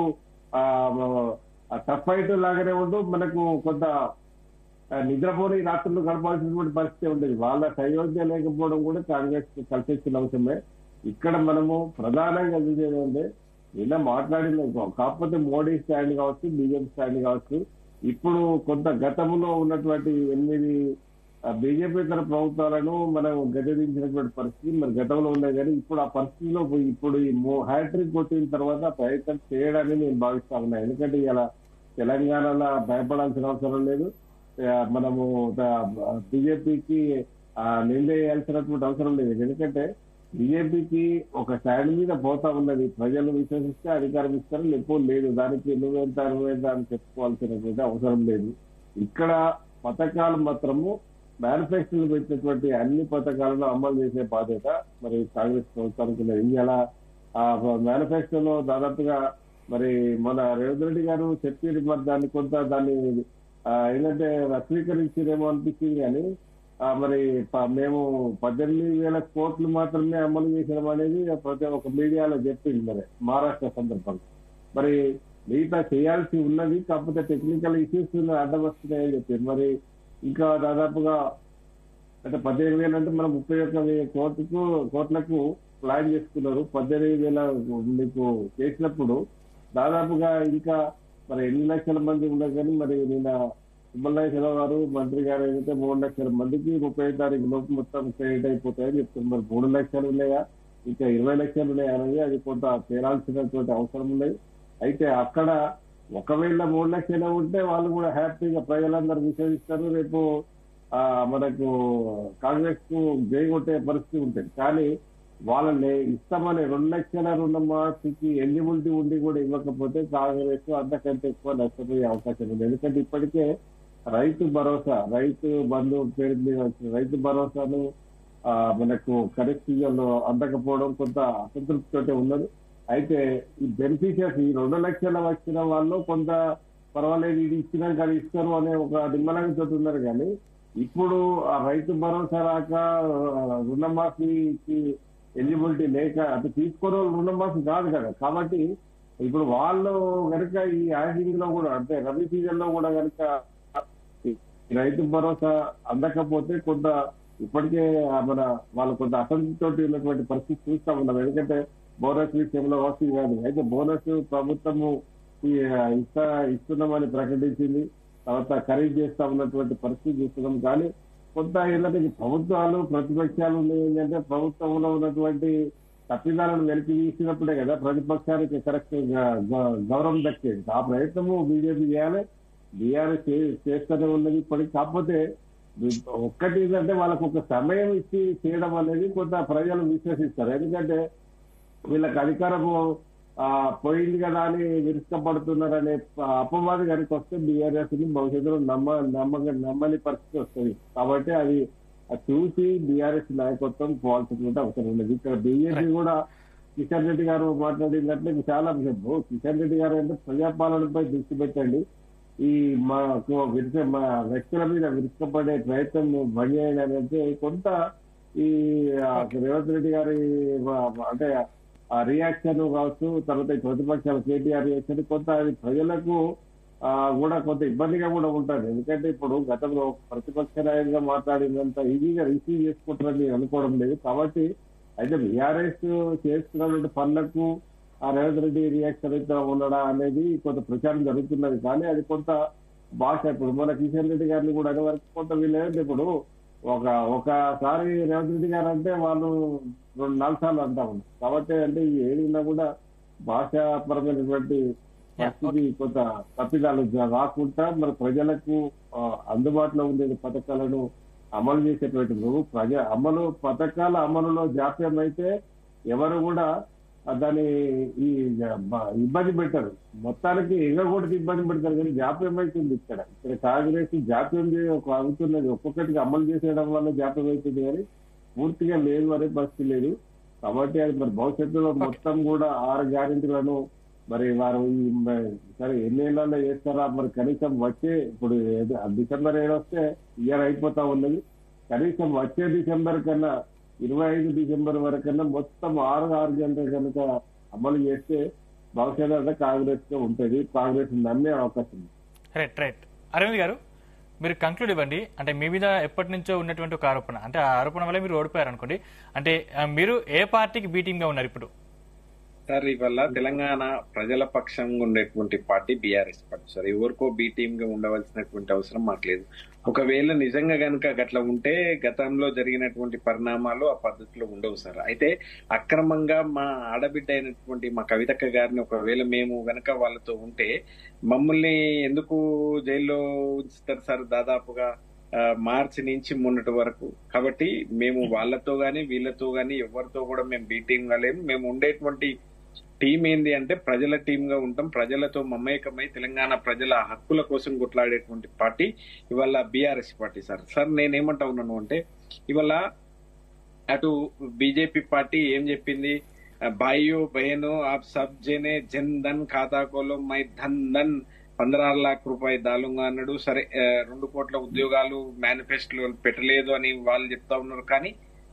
టఫ్ ఫైట్ లాగానే ఉంటూ మనకు కొంత ఆ, నిద్రపోని రాత్రులు గడపాల్సినటువంటి పరిస్థితి ఉండేది వాళ్ళ సయోధ్య లేకపోవడం కూడా కాంగ్రెస్ కలిసి వచ్చిన అవసరమే ఇక్కడ మనము ప్రధానంగా చూసేది అంటే నిన్న మాట్లాడిన కాకపోతే మోడీ స్టాండ్ కావచ్చు బీజేపీ స్టాండ్ కావచ్చు ఇప్పుడు కొంత గతంలో ఉన్నటువంటి ఎనిమిది బీజేపీ తర ప్రభుత్వాలను మనం గద్దెదించినటువంటి పరిస్థితి మరి గతంలో ఉన్నాయి కానీ ఇప్పుడు ఆ పరిస్థితిలో పోయి ఇప్పుడు ఈ హ్యాట్రిక్ కొట్టిన తర్వాత ప్రయత్నం చేయడాన్ని నేను భావిస్తా ఉన్నా ఎందుకంటే ఇలా తెలంగాణలో భయపడాల్సిన అవసరం లేదు ఆ, మనము బీజేపీకి నిందేయాల్సినటువంటి అవసరం లేదు ఎందుకంటే బీజేపీకి ఒక స్టాండ్ మీద పోతా ఉన్నది ప్రజలు విశ్వసిస్తే అధికారం ఇస్తారు లేకపోతే లేదు దానికి నువ్వెంత నువ్వెంత అని చెప్పుకోవాల్సినటువంటి అవసరం లేదు ఇక్కడ పథకాలు మాత్రము మేనిఫెస్టోలు పెట్టినటువంటి అన్ని పథకాలను అమలు చేసే బాధ్యత మరి కాంగ్రెస్ ప్రభుత్వానికి ఉన్నది ఇవాళ ఆ మేనిఫెస్టోలో దాదాపుగా మరి మన రేవంత్ రెడ్డి గారు చెప్పారు మరి దాన్ని కొంత దాన్ని ఆ, ఏంటంటే వక్రీకరించిరేమో అనిపించింది కానీ ఆ, మరి ప- మేము పద్దెనిమిది వేల కోట్లు మాత్రమే అమలు చేసినాం అనేది ప్రతి ఒక్క మీడియాలో చెప్పింది మరి మహారాష్ట్ర సందర్భంగా మరి మిగతా చేయాల్సి ఉన్నది కాకపోతే టెక్నికల్ ఇష్యూస్ అడ్డం వస్తున్నాయని చెప్పారు మరి ఇంకా దాదాపుగా అంటే పద్దెనిమిది వేలు అంటే మనం ముప్పై ఒక్క వెయ్యి కోట్లకు కోట్లకు ప్లాన్ చేసుకున్నారు పద్దెనిమిది వేల మీకు చేసినప్పుడు దాదాపుగా ఇంకా మరి ఎన్ని లక్షల మంది ఉన్నారు కానీ మరి నిన్న సుబ్బలనాయకరావు గారు మంత్రి గారు ఏదైతే మూడు లక్షల మందికి ముప్పై తారీఖు లోపు మొత్తం క్రెడిట్ అయిపోతాయని చెప్తున్నారు మరి మూడు లక్షలు ఉన్నాయా ఇంకా ఇరవై లక్షలు ఉన్నాయా అనేది అది కొంత తేలాల్సినటువంటి అవసరం ఉన్నది అయితే అక్కడ ఒకవేళ మూడు లక్షలు ఉంటే వాళ్ళు కూడా హ్యాపీగా ప్రజలందరూ విశ్వసిస్తారు రేపు ఆ మనకు కాంగ్రెస్ కు జై కొట్టే పరిస్థితి ఉంటుంది కానీ వాళ్ళని ఇస్తామని రెండు లక్షల రుణమాఫీకి ఎలిజిబిలిటీ ఉండి కూడా ఇవ్వకపోతే కాంగ్రెస్ అంతకంటే ఎక్కువ నష్టపోయే అవకాశం ఉంది ఎందుకంటే ఇప్పటికే రైతు భరోసా రైతు బంధు పేరు మీద వచ్చిన రైతు భరోసాను ఆ, మనకు కరెక్ట్ సీజన్ లో అందకపోవడం కొంత అసంతృప్తితోటే ఉన్నది అయితే ఈ బెనిఫిషియర్స్ ఈ రెండు లక్షల వచ్చిన వాళ్ళు కొంత పర్వాలేదు ఇది ఇచ్చినాక అది ఇస్తారు అనే ఒక నిమ్మలంగా ఉన్నారు కానీ ఇప్పుడు ఆ రైతు భరోసా రాక ఆ, రుణమాఫీకి ఎలిజిబిలిటీ లేక అది తీసుకునే వాళ్ళు రుణమాఫీ కాదు కదా కాబట్టి ఇప్పుడు వాళ్ళు కనుక ఈ యాసింగ్ లో కూడా అంటే రబీ సీజన్ లో కూడా కనుక ఈ రైతు భరోసా అందకపోతే కొంత ఇప్పటికే ఆ మన వాళ్ళు కొంత అసంతృప్తితోటి ఉన్నటువంటి పరిస్థితి చూస్తా ఉన్నాం ఎందుకంటే బోనస్ విషయంలో వస్తుంది కాదు అయితే బోనస్ ప్రభుత్వము ఈ, ఆ, ఇస్తా ఇస్తున్నామని ప్రకటించింది తర్వాత ఖరీదు చేస్తా ఉన్నటువంటి పరిస్థితి చూస్తున్నాం కానీ కొంత ఏంటంటే ఈ ప్రభుత్వాలు ప్రతిపక్షాలు ఉన్నాయి ఏంటంటే ప్రభుత్వంలో ఉన్నటువంటి తప్పిదాలను వెలికి తీసినప్పుడే కదా ప్రతిపక్షానికి కరెక్ట్ గౌరవం దక్కేది ఆ ప్రయత్నము బీజేపీ చేయాలి బీఆర్ఎస్ చేస్తూనే ఉన్నది ఇప్పటికి కాకపోతే ఒక్కటి ఏంటంటే వాళ్ళకు ఒక సమయం ఇచ్చి చేయడం అనేది కొంత ప్రజలు విశ్వసిస్తారు ఎందుకంటే వీళ్ళకి అధికారము ఆ, పోయింది కదా అని విరుచుకపడుతున్నారనే అపవాది కనుక వస్తే బీఆర్ఎస్ ని భవిష్యత్తులో నమ్మ నమ్మ నమ్మని పరిస్థితి వస్తుంది కాబట్టి అది అది చూసి బీఆర్ఎస్ నాయకత్వం పోవాల్సినటువంటి అవసరం ఉన్నది ఇక్కడ బీజేపీ కూడా కిషన్ రెడ్డి గారు మాట్లాడినట్లే ఇది చాలా విషయం కిషన్ రెడ్డి గారు అంటే ప్రజాపాలనపై దృష్టి పెట్టండి ఈ మాకు విరుచ మా వ్యక్తుల మీద విరుచుకపడే ప్రయత్నం బంద్ చేయాలని అంటే కొంత ఈ ఆ, రేవంత్ రెడ్డి గారి వా- అంటే ఆ రియాక్షన్ కావచ్చు తర్వాత ఈ ప్రతిపక్షాల కేటీఆర్ రియాక్షన్ కొంత అది ప్రజలకు ఆ, కూడా కొంత ఇబ్బందిగా కూడా ఉంటుంది ఎందుకంటే ఇప్పుడు గతంలో ప్రతిపక్ష నాయకుగా మాట్లాడినంత ఈజీగా రిసీవ్ చేసుకుంటారని నేను అనుకోవడం లేదు కాబట్టి అయితే బీఆర్ఎస్ చేస్తున్నటువంటి పనులకు ఆ రేవంత్ రెడ్డి రియాక్షన్ అయితే ఉండడా అనేది కొంత ప్రచారం జరుగుతున్నది కానీ అది కొంత భాష ఇప్పుడు మన కిషన్ రెడ్డి గారిని కూడా అనే వరకు కొంత వీళ్ళేంటి ఇప్పుడు ఒక ఒకసారి రేవంత్ రెడ్డి గారు అంటే వాళ్ళు రెండు నాలుగు సార్లు అంటా ఉన్నారు కాబట్టి అంటే ఈ ఏడినా కూడా భాషాపరమైనటువంటి పరిస్థితి కొంత తప్పిదాలు జ- రాకుండా మన ప్రజలకు ఆ, అందుబాటులో ఉండే పథకాలను అమలు చేసేటువంటి నువ్వు ప్రజ అమలు పథకాల అమలులో జాప్యం అయితే ఎవరు కూడా ఆ దాన్ని ఈ బ- ఇబ్బంది పెట్టరు మొత్తానికి ఎగగొడితే ఇబ్బంది పెడతారు కానీ జాప్యం అవుతుంది ఇక్కడ ఇక్కడ కాంగ్రెస్ జాప్యం చే- ఒక అవుతున్నది ఒక్కొక్కటికి అమలు చేసేయడం వల్ల జాప్యం అవుతుంది కానీ పూర్తిగా లేదు అనే పరిస్థితి లేదు కాబట్టి అది మరి భవిష్యత్తులో మొత్తం కూడా ఆరు గ్యారెంటీలను మరి వారు ఈ మ- సరే ఎన్ని ఏళ్ళలో చేస్తారా మరి కనీసం వచ్చే ఇప్పుడు ఏదో ఆ డిసెంబర్ ఏడు వస్తే ఇయర్ అయిపోతా ఉన్నది కనీసం వచ్చే డిసెంబర్ కన్నా ఇరవై ఐదు డిసెంబర్ వరకన్నా మొత్తం ఆరు ఆరు గంటలు కనుక అమలు చేస్తే భవిష్యత్తు అంతా కాంగ్రెస్ గా ఉంటుంది కాంగ్రెస్ నమ్మే అవకాశం ఉంది రైట్ రైట్ అరవింద్ గారు మీరు కంక్లూడ్ ఇవ్వండి అంటే మీ మీద ఎప్పటి నుంచో ఉన్నటువంటి ఒక ఆరోపణ అంటే ఆ ఆరోపణ వల్ల మీరు ఓడిపోయారు అనుకోండి అంటే ఆ, మీరు ఏ పార్టీకి బీటింగ్ గా ఉన్నారు ఇప్పుడు సార్ ఇవల్ల తెలంగాణ ప్రజల పక్షంగా ఉండేటువంటి పార్టీ బీఆర్ఎస్ పార్టీ సార్ ఎవరికో బి టీమ్ గా ఉండవలసినటువంటి అవసరం మాకు లేదు ఒకవేళ నిజంగా గనుక గట్ల ఉంటే గతంలో జరిగినటువంటి పరిణామాలు ఆ పద్ధతిలో ఉండవు సార్ అయితే అక్రమంగా మా ఆడబిడ్డ అయినటువంటి మా కవితక్క గారిని ఒకవేళ మేము గనక వాళ్ళతో ఉంటే మమ్మల్ని ఎందుకు జైల్లో ఉంచుతారు సార్ దాదాపుగా ఆ, మార్చి నుంచి మొన్నటి వరకు కాబట్టి మేము వాళ్ళతో గాని వీళ్ళతో గాని ఎవరితో కూడా మేము బీ టీమ్ గా లేము మేము ఉండేటువంటి టీం ఏంది అంటే ప్రజల టీం గా ఉంటాం ప్రజలతో మమేకమై తెలంగాణ ప్రజల హక్కుల కోసం కొట్లాడేటువంటి పార్టీ ఇవాళ బీఆర్ఎస్ పార్టీ సార్ సార్ నేనేమంటా ఉన్నాను అంటే ఇవాళ అటు బీజేపీ పార్టీ ఏం చెప్పింది భాయియో బహనో ఆప్ సబ్ జనే జన్ ధన్ ఖాతా కోలో మై ధన్ ధన్ పంద్రా లాఖ రూపాయి దాలుంగా అన్నాడు సరే ఆ, రెండు కోట్ల ఉద్యోగాలు మేనిఫెస్టోలో పెట్టలేదు అని వాళ్ళు చెప్తా ఉన్నారు కానీ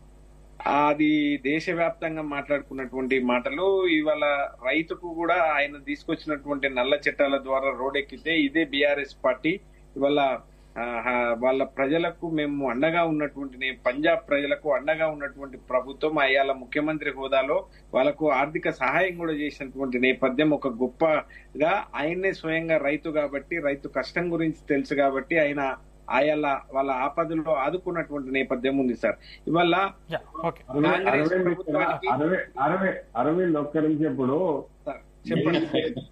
అది దేశవ్యాప్తంగా మాట్లాడుకున్నటువంటి మాటలు ఇవాళ రైతుకు కూడా ఆయన తీసుకొచ్చినటువంటి నల్ల చట్టాల ద్వారా రోడెక్కితే ఇదే బీఆర్ఎస్ పార్టీ ఇవాళ ఆ, ఆ, వాళ్ళ ప్రజలకు మేము అండగా ఉన్నటువంటి నే- పంజాబ్ ప్రజలకు అండగా ఉన్నటువంటి ప్రభుత్వం అయ్యాల ముఖ్యమంత్రి హోదాలో వాళ్ళకు ఆర్థిక సహాయం కూడా చేసినటువంటి నేపథ్యం ఒక గొప్పగా ఆయన్నే స్వయంగా రైతు కాబట్టి రైతు కష్టం గురించి తెలుసు కాబట్టి ఆయన ఆయాల వాళ్ళ ఆపదలో ఆదుకున్నటువంటి నేపథ్యం ఉంది సార్ ఇవాళ యా ఓకే అరవై కాంగ్రెస్ అరవై ప్రభుత్వానికి- అరవై అరవై అరవై ఒక్క నుంచి ఇప్పుడు సార్, చెప్పండి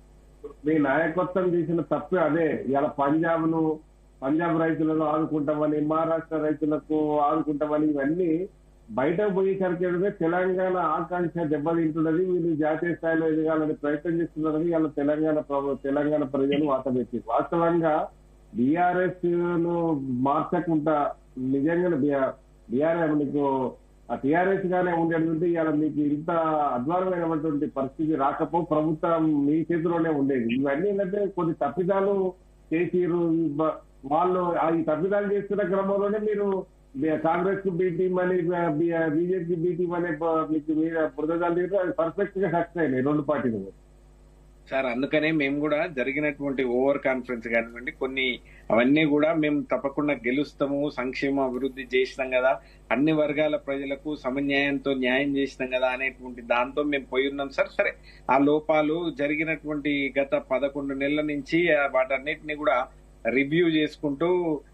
మీ నాయకత్వం చేసిన తప్పే అదే ఇలా పంజాబ్ ను పంజాబ్ రైతులను ఆదుకుంటామని మహారాష్ట్ర రైతులకు ఆదుకుంటామని ఇవన్నీ బయటకు పోయేసరికి తెలంగాణ ఆకాంక్ష దెబ్బతింటున్నది వీళ్ళు జాతీయ స్థాయిలో ఎదగాలని ప్రయత్నం చేస్తున్నారని ఇలా తెలంగాణ ప్రభు- తెలంగాణ ప్రజలు వాతపెట్టి వాస్తవంగా బీఆర్ఎస్ ను మార్చకుండా నిజంగా బీఆర్ఎస్ మీకు ఆ టీఆర్ఎస్ గానే ఉండేటువంటి ఇవాళ మీకు ఇంత అధ్వానమైనటువంటి పరిస్థితి రాకపో ప్రభుత్వం మీ చేతిలోనే ఉండేది ఇవన్నీ ఏంటంటే కొన్ని తప్పిదాలు చేసిరు బ- వాళ్ళు ఆ ఈ తప్పిదాలు చేస్తున్న క్రమంలోనే మీరు కాంగ్రెస్ కు బీ టీం అని బీజేపీ బీ టీం అనే బ- మీకు మీద బురదలు తీరు అది పర్ఫెక్ట్ గా సక్సెస్ అయినాయి రెండు పార్టీలు కూడా. సార్ అందుకనే మేము కూడా జరిగినటువంటి ఓవర్ కాన్ఫరెన్స్ కానివ్వండి కొన్ని అవన్నీ కూడా మేము తప్పకుండా గెలుస్తాము సంక్షేమ అభివృద్ధి చేసినాం కదా అన్ని వర్గాల ప్రజలకు సమన్యాయంతో న్యాయం చేసినాం కదా అనేటువంటి దాంతో మేము పోయి ఉన్నాం సార్ సరే ఆ లోపాలు జరిగినటువంటి గత పదకొండు నెలల నుంచి ఆ వాటన్నిటిని కూడా రివ్యూ చేసుకుంటూ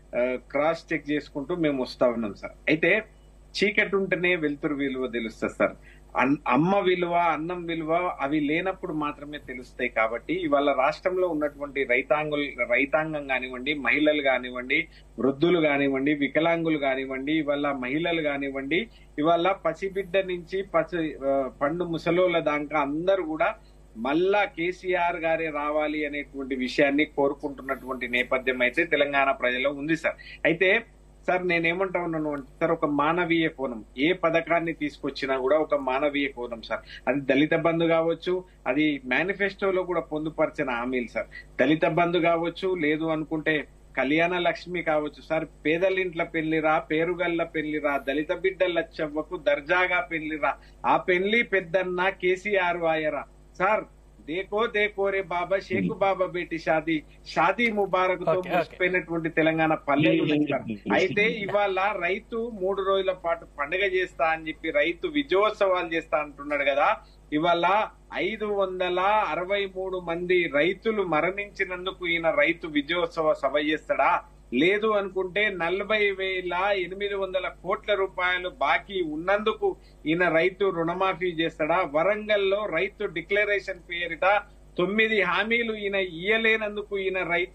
క్రాస్ చెక్ చేసుకుంటూ మేము వస్తా ఉన్నాం సార్ అయితే చీకటి ఉంటేనే వెలుతురు విలువ తెలుస్తుంది సార్ అన్- అమ్మ విలువ అన్నం విలువ అవి లేనప్పుడు మాత్రమే తెలుస్తాయి కాబట్టి ఇవాళ రాష్ట్రంలో ఉన్నటువంటి రైతాంగులు రైతాంగం కానివ్వండి మహిళలు కానివ్వండి వృద్ధులు కానివ్వండి వికలాంగులు కానివ్వండి ఇవాళ మహిళలు కానివ్వండి ఇవాళ పసిబిడ్డ నుంచి పసి ఆ, పండు ముసలోళ్ళ దాకా అందరూ కూడా మళ్ళా కేసీఆర్ గారే రావాలి అనేటువంటి విషయాన్ని కోరుకుంటున్నటువంటి నేపథ్యం అయితే తెలంగాణ ప్రజల్లో ఉంది సార్ అయితే సార్ నేనేమంటా ఉన్నాను అంటే సార్ ఒక మానవీయ కోణం ఏ పథకాన్ని తీసుకొచ్చినా కూడా ఒక మానవీయ కోణం సార్ అది దళిత బంధు కావచ్చు అది మేనిఫెస్టోలో కూడా పొందుపరిచిన హామీలు సార్ దళిత బంధు కావచ్చు లేదు అనుకుంటే కళ్యాణ లక్ష్మి కావచ్చు సార్ పేదలింట్ల పెళ్లిరా పేరుగల్ల పెళ్లిరా దళిత బిడ్డల చెవ్వకు దర్జాగా పెళ్లిరా ఆ పెళ్లి పెద్దన్న కేసీఆర్ వాయరా సార్ దేకో దేకో రే బాబా షేకు బాబా బేటి షాదీ షాదీ ముబారక్ తో Okay, okay. మురిసిపోయినటువంటి తెలంగాణ పల్లెలు ఉన్నాయి సార్. అయితే ఇవాళ రైతు మూడు రోజుల పాటు పండుగ చేస్తా అని చెప్పి రైతు విజయోత్సవాలు చేస్తా అంటున్నాడు కదా ఇవాళ ఐదు వందల అరవై మూడు మంది రైతులు మరణించినందుకు ఈయన రైతు విజయోత్సవ సభ చేస్తాడా లేదు అనుకుంటే నలభై వేల ఎనిమిది వందల కోట్ల రూపాయలు బాకీ ఉన్నందుకు ఈయన రైతు రుణమాఫీ చేస్తాడా వరంగల్లో రైతు డిక్లరేషన్ పేరిట తొమ్మిది హామీలు ఈయన ఇయ్యలేనందుకు ఈయన రైతు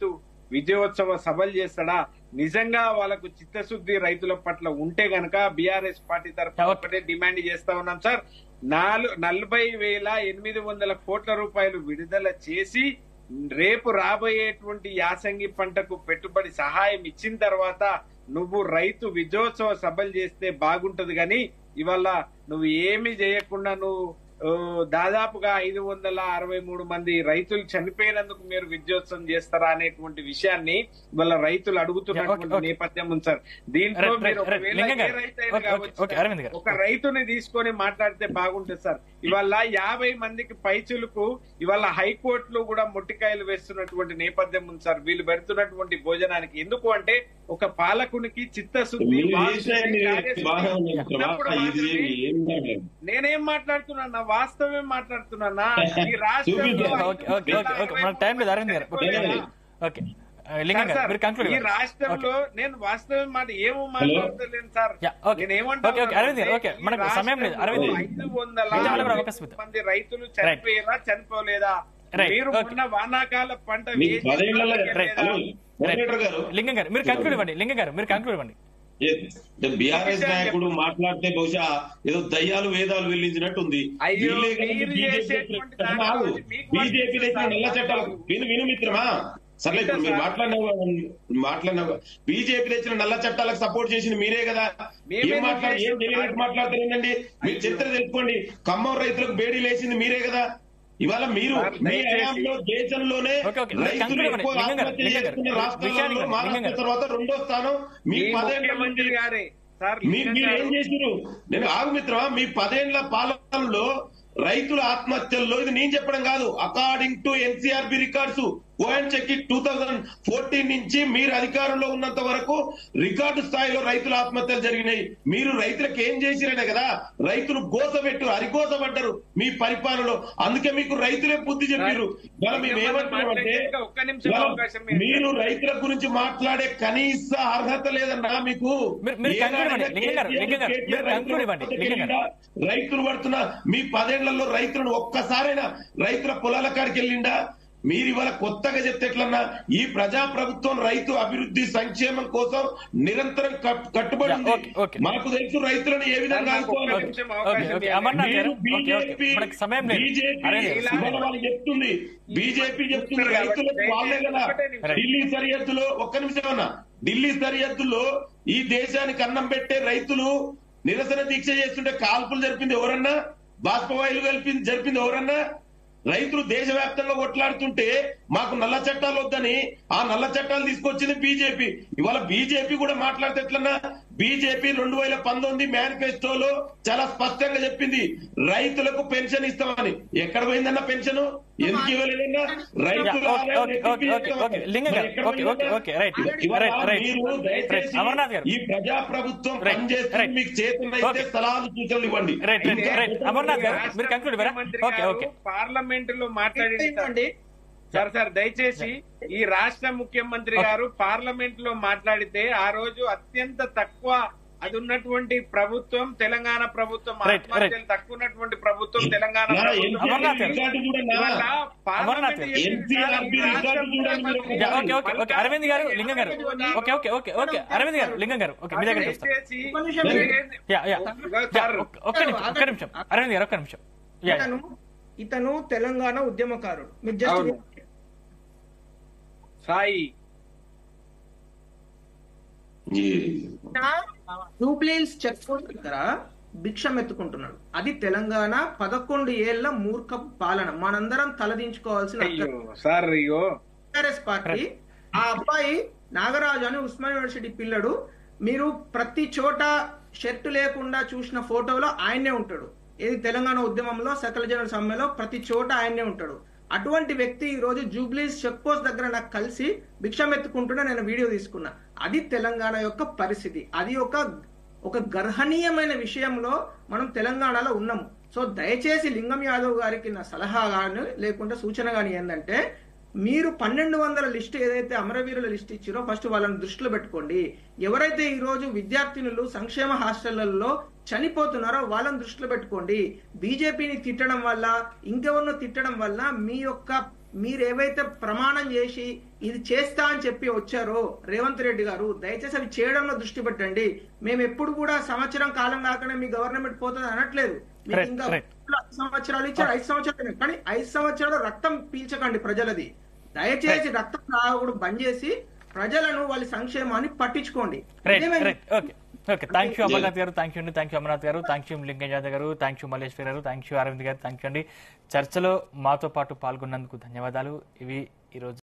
విజయోత్సవ సభలు చేస్తాడా నిజంగా వాళ్ళకు చిత్తశుద్ధి రైతుల పట్ల ఉంటే గనక బీఆర్ఎస్ పార్టీ తరఫున ఓకే. ఒకటే డిమాండ్ చేస్తా ఉన్నాం సార్ నాలుగు నలభై వేల ఎనిమిది వందల కోట్ల రూపాయలు విడుదల చేసి రేపు రాబోయేటువంటి యాసంగి పంటకు పెట్టుబడి సహాయం ఇచ్చిన తర్వాత నువ్వు రైతు విజయోత్సవ సభలు చేస్తే బాగుంటది గాని ఇవాళ నువ్వు ఏమి చేయకుండా నువ్వు ఓ, దాదాపుగా ఐదు వందల అరవై మూడు మంది రైతులు చనిపోయినందుకు మీరు విజయోత్సవం చేస్తారా అనేటువంటి విషయాన్ని ఇవాళ రైతులు అడుగుతున్నటువంటి ఓకే, ఓకే. నేపథ్యం ఉంది సార్ దీంట్లో రైట్, మీరు రైట్, రైట్. ఒకవేళ లింగం ఏ గారు. రైతు అయినా ఓకే, కావచ్చు ఓకే, సార్. అరవింద్ గారు. ఒక రైతుని తీసుకొని మాట్లాడితే బాగుంటుంది సార్ ఇవాళ యాభై మందికి పైచులకు ఇవాళ హైకోర్టులో కూడా మొట్టికాయలు వేస్తున్నటువంటి నేపథ్యం ఉంది సార్ వీళ్ళు పెడుతున్నటువంటి భోజనానికి ఎందుకు అంటే ఒక పాలకునికి చిత్తశుద్ధి మీరు వాక్శుద్ధి, చేసే కార్యశుద్ధి బాగా ఉంది మిత్రమా. ఉన్నప్పుడు ఇది మాత్రమే ఏం కాదు. నేనేం మాట్లాడుతున్నా వాస్తవమే మాట్లాడుతున్నా ఈ రాష్ట్రంలో చూపించు. ఓకే ఓకే ఓకే ఓకే మనకు టైం లేదు అరవింద్ గారు ఓకే లేదు. ఓకే ఆ, లింగం గారు సార్, మీరు కంక్లూడ్ ఈ రాష్ట్రంలో నేను వాస్తవం మాట ఏమో మాట్లాడలేను సార్ యా, ఓకే. నేను ఓకే, ఓకే, అరవింద్ గారు, ఓకే. మనకు సమయం లేదు, అరవింద్ గారు. ఐదు వందల మిగతా వాళ్ళు కూడా అరవై అవకాశం ఇద్దాం. మంది రైతులు చనిపోయారా చనిపోలేదా రైట్, మీరు ఓకే. మొన్న వానాకాల పంట మీకు వేసి పదేళ్లలో రైట్. హలో, మోడరేటర్ గారు లింగం గారు మీరు కంక్లూడ్ ఇవ్వండి లింగం గారు మీరు కంక్లూడ్ ఇవ్వండి బీఆర్ఎస్ నాయకుడు మాట్లాడితే బహుశా ఏదో దయ్యాలు వేదాలు వెల్లించినట్టు ఉంది అయ్యో, మీరు చేసేటువంటి దాంట్లో మీకు బీజేపీ తెచ్చిన నల్ల చట్టాలు విను విను మిత్రమా సర్లే ఇప్పుడు మీరు మాట్లాడిన మాట్లాడిన బీజేపీ తెచ్చిన నల్ల చట్టాలకు సపోర్ట్ చేసింది మీరే కదా మేమే ఏం మాట్లాడు ఏం చేసాం. తెలియనట్టు మాట్లాడతారేంటండి మీరు చరిత్ర తెలుసుకోండి ఖమ్మం రైతులకు బేడీ లేచింది మీరే కదా ఇవాళ మీరు సార్, మీ దయచేసి- హయాంలో దేశంలోనే ఓకే, ఓకే. రైతులు కంక్లూడ్ ఎక్కువ ఇవ్వండి. లింగం గారు, ఆత్మహత్య లింగం గారు. చేసుకున్న రాష్ట్రాలలో విషయానికి రండి. లింగం మహారాష్ట్ర గారు. తర్వాత రెండో స్థానం మీ మీ పదేళ్ల ముఖ్యమంత్రి మంది గారే సార్ మీ- లింగం మీరు ఏం గారు, చేసిరు నేను ఆగు మిత్రమా మీ పదేళ్ల పాలనలో రైతుల ఆత్మహత్యల్లో ఇది నేను చెప్పడం కాదు according to NCRB records go and check it two thousand fourteen నుంచి మీరు అధికారంలో ఉన్నంత వరకు రికార్డు స్థాయిలో రైతుల ఆత్మహత్యలు జరిగినాయి మీరు రైతులకు ఏం చేసిరనే కదా రైతులు గోసపెట్టు అరిగోసపడ్డారు మీ పరిపాలనలో అందుకే మీకు రైతులే బుద్ధి చెప్పారు ఇవాళ మేము ఏమంటున్నామంటే ఒక్క నిమిషం ఇవాళ అవకాశం ఇవ్వండి. మీరు రైతుల గురించి మాట్లాడే కనీస అర్హత లేదన్నా మీకు మీరు- మీరు conclude ఇవ్వండి. లింగం గారు, లింగం గారు, మీరు conclude ఇవ్వండి. లింగం గారు. రైతులు పడుతున్న మీ పదేళ్లలో రైతులను ఒక్కసారైనా రైతుల పొలాల కాడికి వెళ్ళిండా మీరు ఇవాళ కొత్తగా చెప్తే ఎట్లన్నా ఈ ప్రజా ప్రభుత్వం రైతు అభివృద్ధి సంక్షేమం కోసం నిరంతరం కట్- కట్టుబడి యా, ఉంది ఓకే, ఓకే. మాకు తెలుసు రైతులను ఏ విధంగా నాకు ఒక్క ఆదుకోవాలి నిమిషం ఓకే అవకాశం ఓకే ఇవ్వండి. అమర్నాథ్ గారు మీరు ఓకే ఓకే బీజేపీ మనకు సమయం లేదు బీజేపీ అరవింద్ గారు ఇవాళ వాళ్ళు చెప్తుంది బీజేపీ చెప్తుంది రైతులకు వాళ్ళే కదా ఢిల్లీ సరిహద్దులో ఒక్క నిమిషం అన్న ఢిల్లీ సరిహద్దులో ఈ దేశానికి అన్నం పెట్టే రైతులు నిరసన దీక్ష చేస్తుంటే కాల్పులు జరిపింది ఎవరన్నా బాష్పవాయులు కలిపింది జరిపింది ఎవరన్నా రైతులు దేశవ్యాప్తంగా కొట్లాడుతుంటే మాకు నల్ల చట్టాలు వద్దని ఆ నల్ల చట్టాలు తీసుకొచ్చింది బీజేపీ ఇవాళ బీజేపీ కూడా మాట్లాడితే ఎట్లన్నా బీజేపీ రెండు వేల పంతొమ్మిది మేనిఫెస్టోలో చాలా స్పష్టంగా చెప్పింది రైతులకు పెన్షన్ ఇస్తామని ఎక్కడ పోయిందన్న పెన్షన్ ఎందుకు ఇవ్వలేదన్నా రైతుల ఓకే, ఆదాయం okay, okay, okay, okay. Lingam గారు, మరి ఎక్కడ ఓకే, ఓకే, పోయిందన్నా? ఓకే, రైట్, ఇవాళ రైట్, రైట్, మీరు రైట్. దయచేసి అమర్నాథ్ గారు. ఈ ప్రజా ప్రభుత్వం రైట్, పనిచేస్తుంది రైట్. మీకు చేతుల్లో అయితే ఓకే. సలహాలు సూచనలు ఇవ్వండి రైట్ రైట్ రైట్ అమర్నాథ్ గారు మీరు కంక్లూడ్ ఇవ్వరా ఓకే ఓకే పార్లమెంట్ లో మాట్లాడి ఏంటండి? సార్ సార్ దయచేసి ఈ రాష్ట్ర ముఖ్యమంత్రి గారు పార్లమెంట్ లో మాట్లాడితే ఆ రోజు అత్యంత తక్కువ అది ఉన్నటువంటి ప్రభుత్వం తెలంగాణ ప్రభుత్వం Right, ఆత్మహత్యలు right. తక్కువ ఉన్నటువంటి ప్రభుత్వం తెలంగాణ నా ప్రభుత్వం అమర్నాథ్ గారు. రికార్డు కూడా నా ఇవాళ అమర్నాథ్ పార్లమెంట్ గారు. చెప్పింది సార్, ఈ NCRB రాష్ట్ర రికార్డు చూడండి మీరు ముఖ్యమంత్రి యా, గారు ఓకే ఓకే ఓకే అరవింద్ గారు లింగం గారు okay okay okay okay Arvind గారు లింగం గారు ఓకే మీ దగ్గరికి వస్తాం దయచేసి ఒక్క నిమిషం మీరు- యా యా యా, సార్, ఒక్క- ఒక్క నిమిషం ఒక్క నిమిషం అరవింద్ గారు ఒక్క నిమిషం యా ఇతను ఇతను తెలంగాణ ఉద్యమకారుడు మీరు జస్ట్ అవును. సాయి ఈ జూబ్లీల్స్ చెక్ పోస్ట్ దగ్గర భిక్షం ఎత్తుకుంటున్నాడు అది తెలంగాణ పదకొండు ఏళ్ల మూర్ఖ పాలన మనందరం తలదించుకోవాల్సిన అయ్యో సార్ అయ్యో టిఆర్ఎస్ పార్టీ ఆ అబ్బాయి నాగరాజు అని ఉస్మాన్ యూనివర్సిటీ పిల్లడు మీరు ప్రతి చోట షర్ట్ లేకుండా చూసిన ఫోటోలో ఆయన్నే ఉంటాడు ఏది తెలంగాణ ఉద్యమంలో సకల జన సమ్మెలో ప్రతి చోట ఆయన్నే ఉంటాడు అటువంటి వ్యక్తి ఈ రోజు జూబ్లీస్ చెక్ పోస్ట్ దగ్గర నాకు కలిసి భిక్షం ఎత్తుకుంటున్నా నేను వీడియో తీసుకున్నా అది తెలంగాణ యొక్క పరిస్థితి అది ఒక ఒక గర్హనీయమైన విషయంలో మనం తెలంగాణలో ఉన్నాము సో దయచేసి లింగం యాదవ్ గారికి నా సలహా కానీ లేకుంటే సూచన కానీ ఏంటంటే మీరు పన్నెండు వందల లిస్ట్ ఏదైతే అమరవీరుల లిస్ట్ ఇచ్చారో ఫస్ట్ వాళ్ళని దృష్టిలో పెట్టుకోండి ఎవరైతే ఈ రోజు విద్యార్థినులు సంక్షేమ హాస్టళ్లలో చనిపోతున్నారో వాళ్ళని దృష్టిలో పెట్టుకోండి బీజేపీని తిట్టడం వల్ల ఇంకెవరినో తిట్టడం వల్ల మీ యొక్క మీరు ఏవైతే ప్రమాణం చేసి ఇది చేస్తా అని చెప్పి వచ్చారో రేవంత్ రెడ్డి గారు దయచేసి అవి చేయడంలో దృష్టి పెట్టండి మేము ఎప్పుడు కూడా సంవత్సరం కాలం కాకుండా మీ గవర్నమెంట్ పోతుంది అనట్లేదు మీకు Correct, ఇంకా correct. ఐదు సంవత్సరాలు ఇచ్చారు ఐదు సంవత్సరాలు కానీ ఐదు సంవత్సరాలు రక్తం పీల్చకండి ప్రజలది దయచేసి రక్తం తాగడం బంద్ చేసి ప్రజలను వాళ్ళ సంక్షేమాన్ని పట్టించుకోండి రైట్ ఇదే మేము- right okay okay thank you Amarnath గారు థ్యాంక్ యూ అండి థ్యాంక్ యూ అమర్నాథ్ గారు థ్యాంక్ యూ లింగం యాదవ్ గారు థ్యాంక్ యూ మల్లేశ్వర్ గారు థ్యాంక్ యూ అరవింద్ గారు థ్యాంక్ యూ అండి చర్చలో మాతో పాటు పాల్గొన్నందుకు ధన్యవాదాలు ఇవి ఈరోజు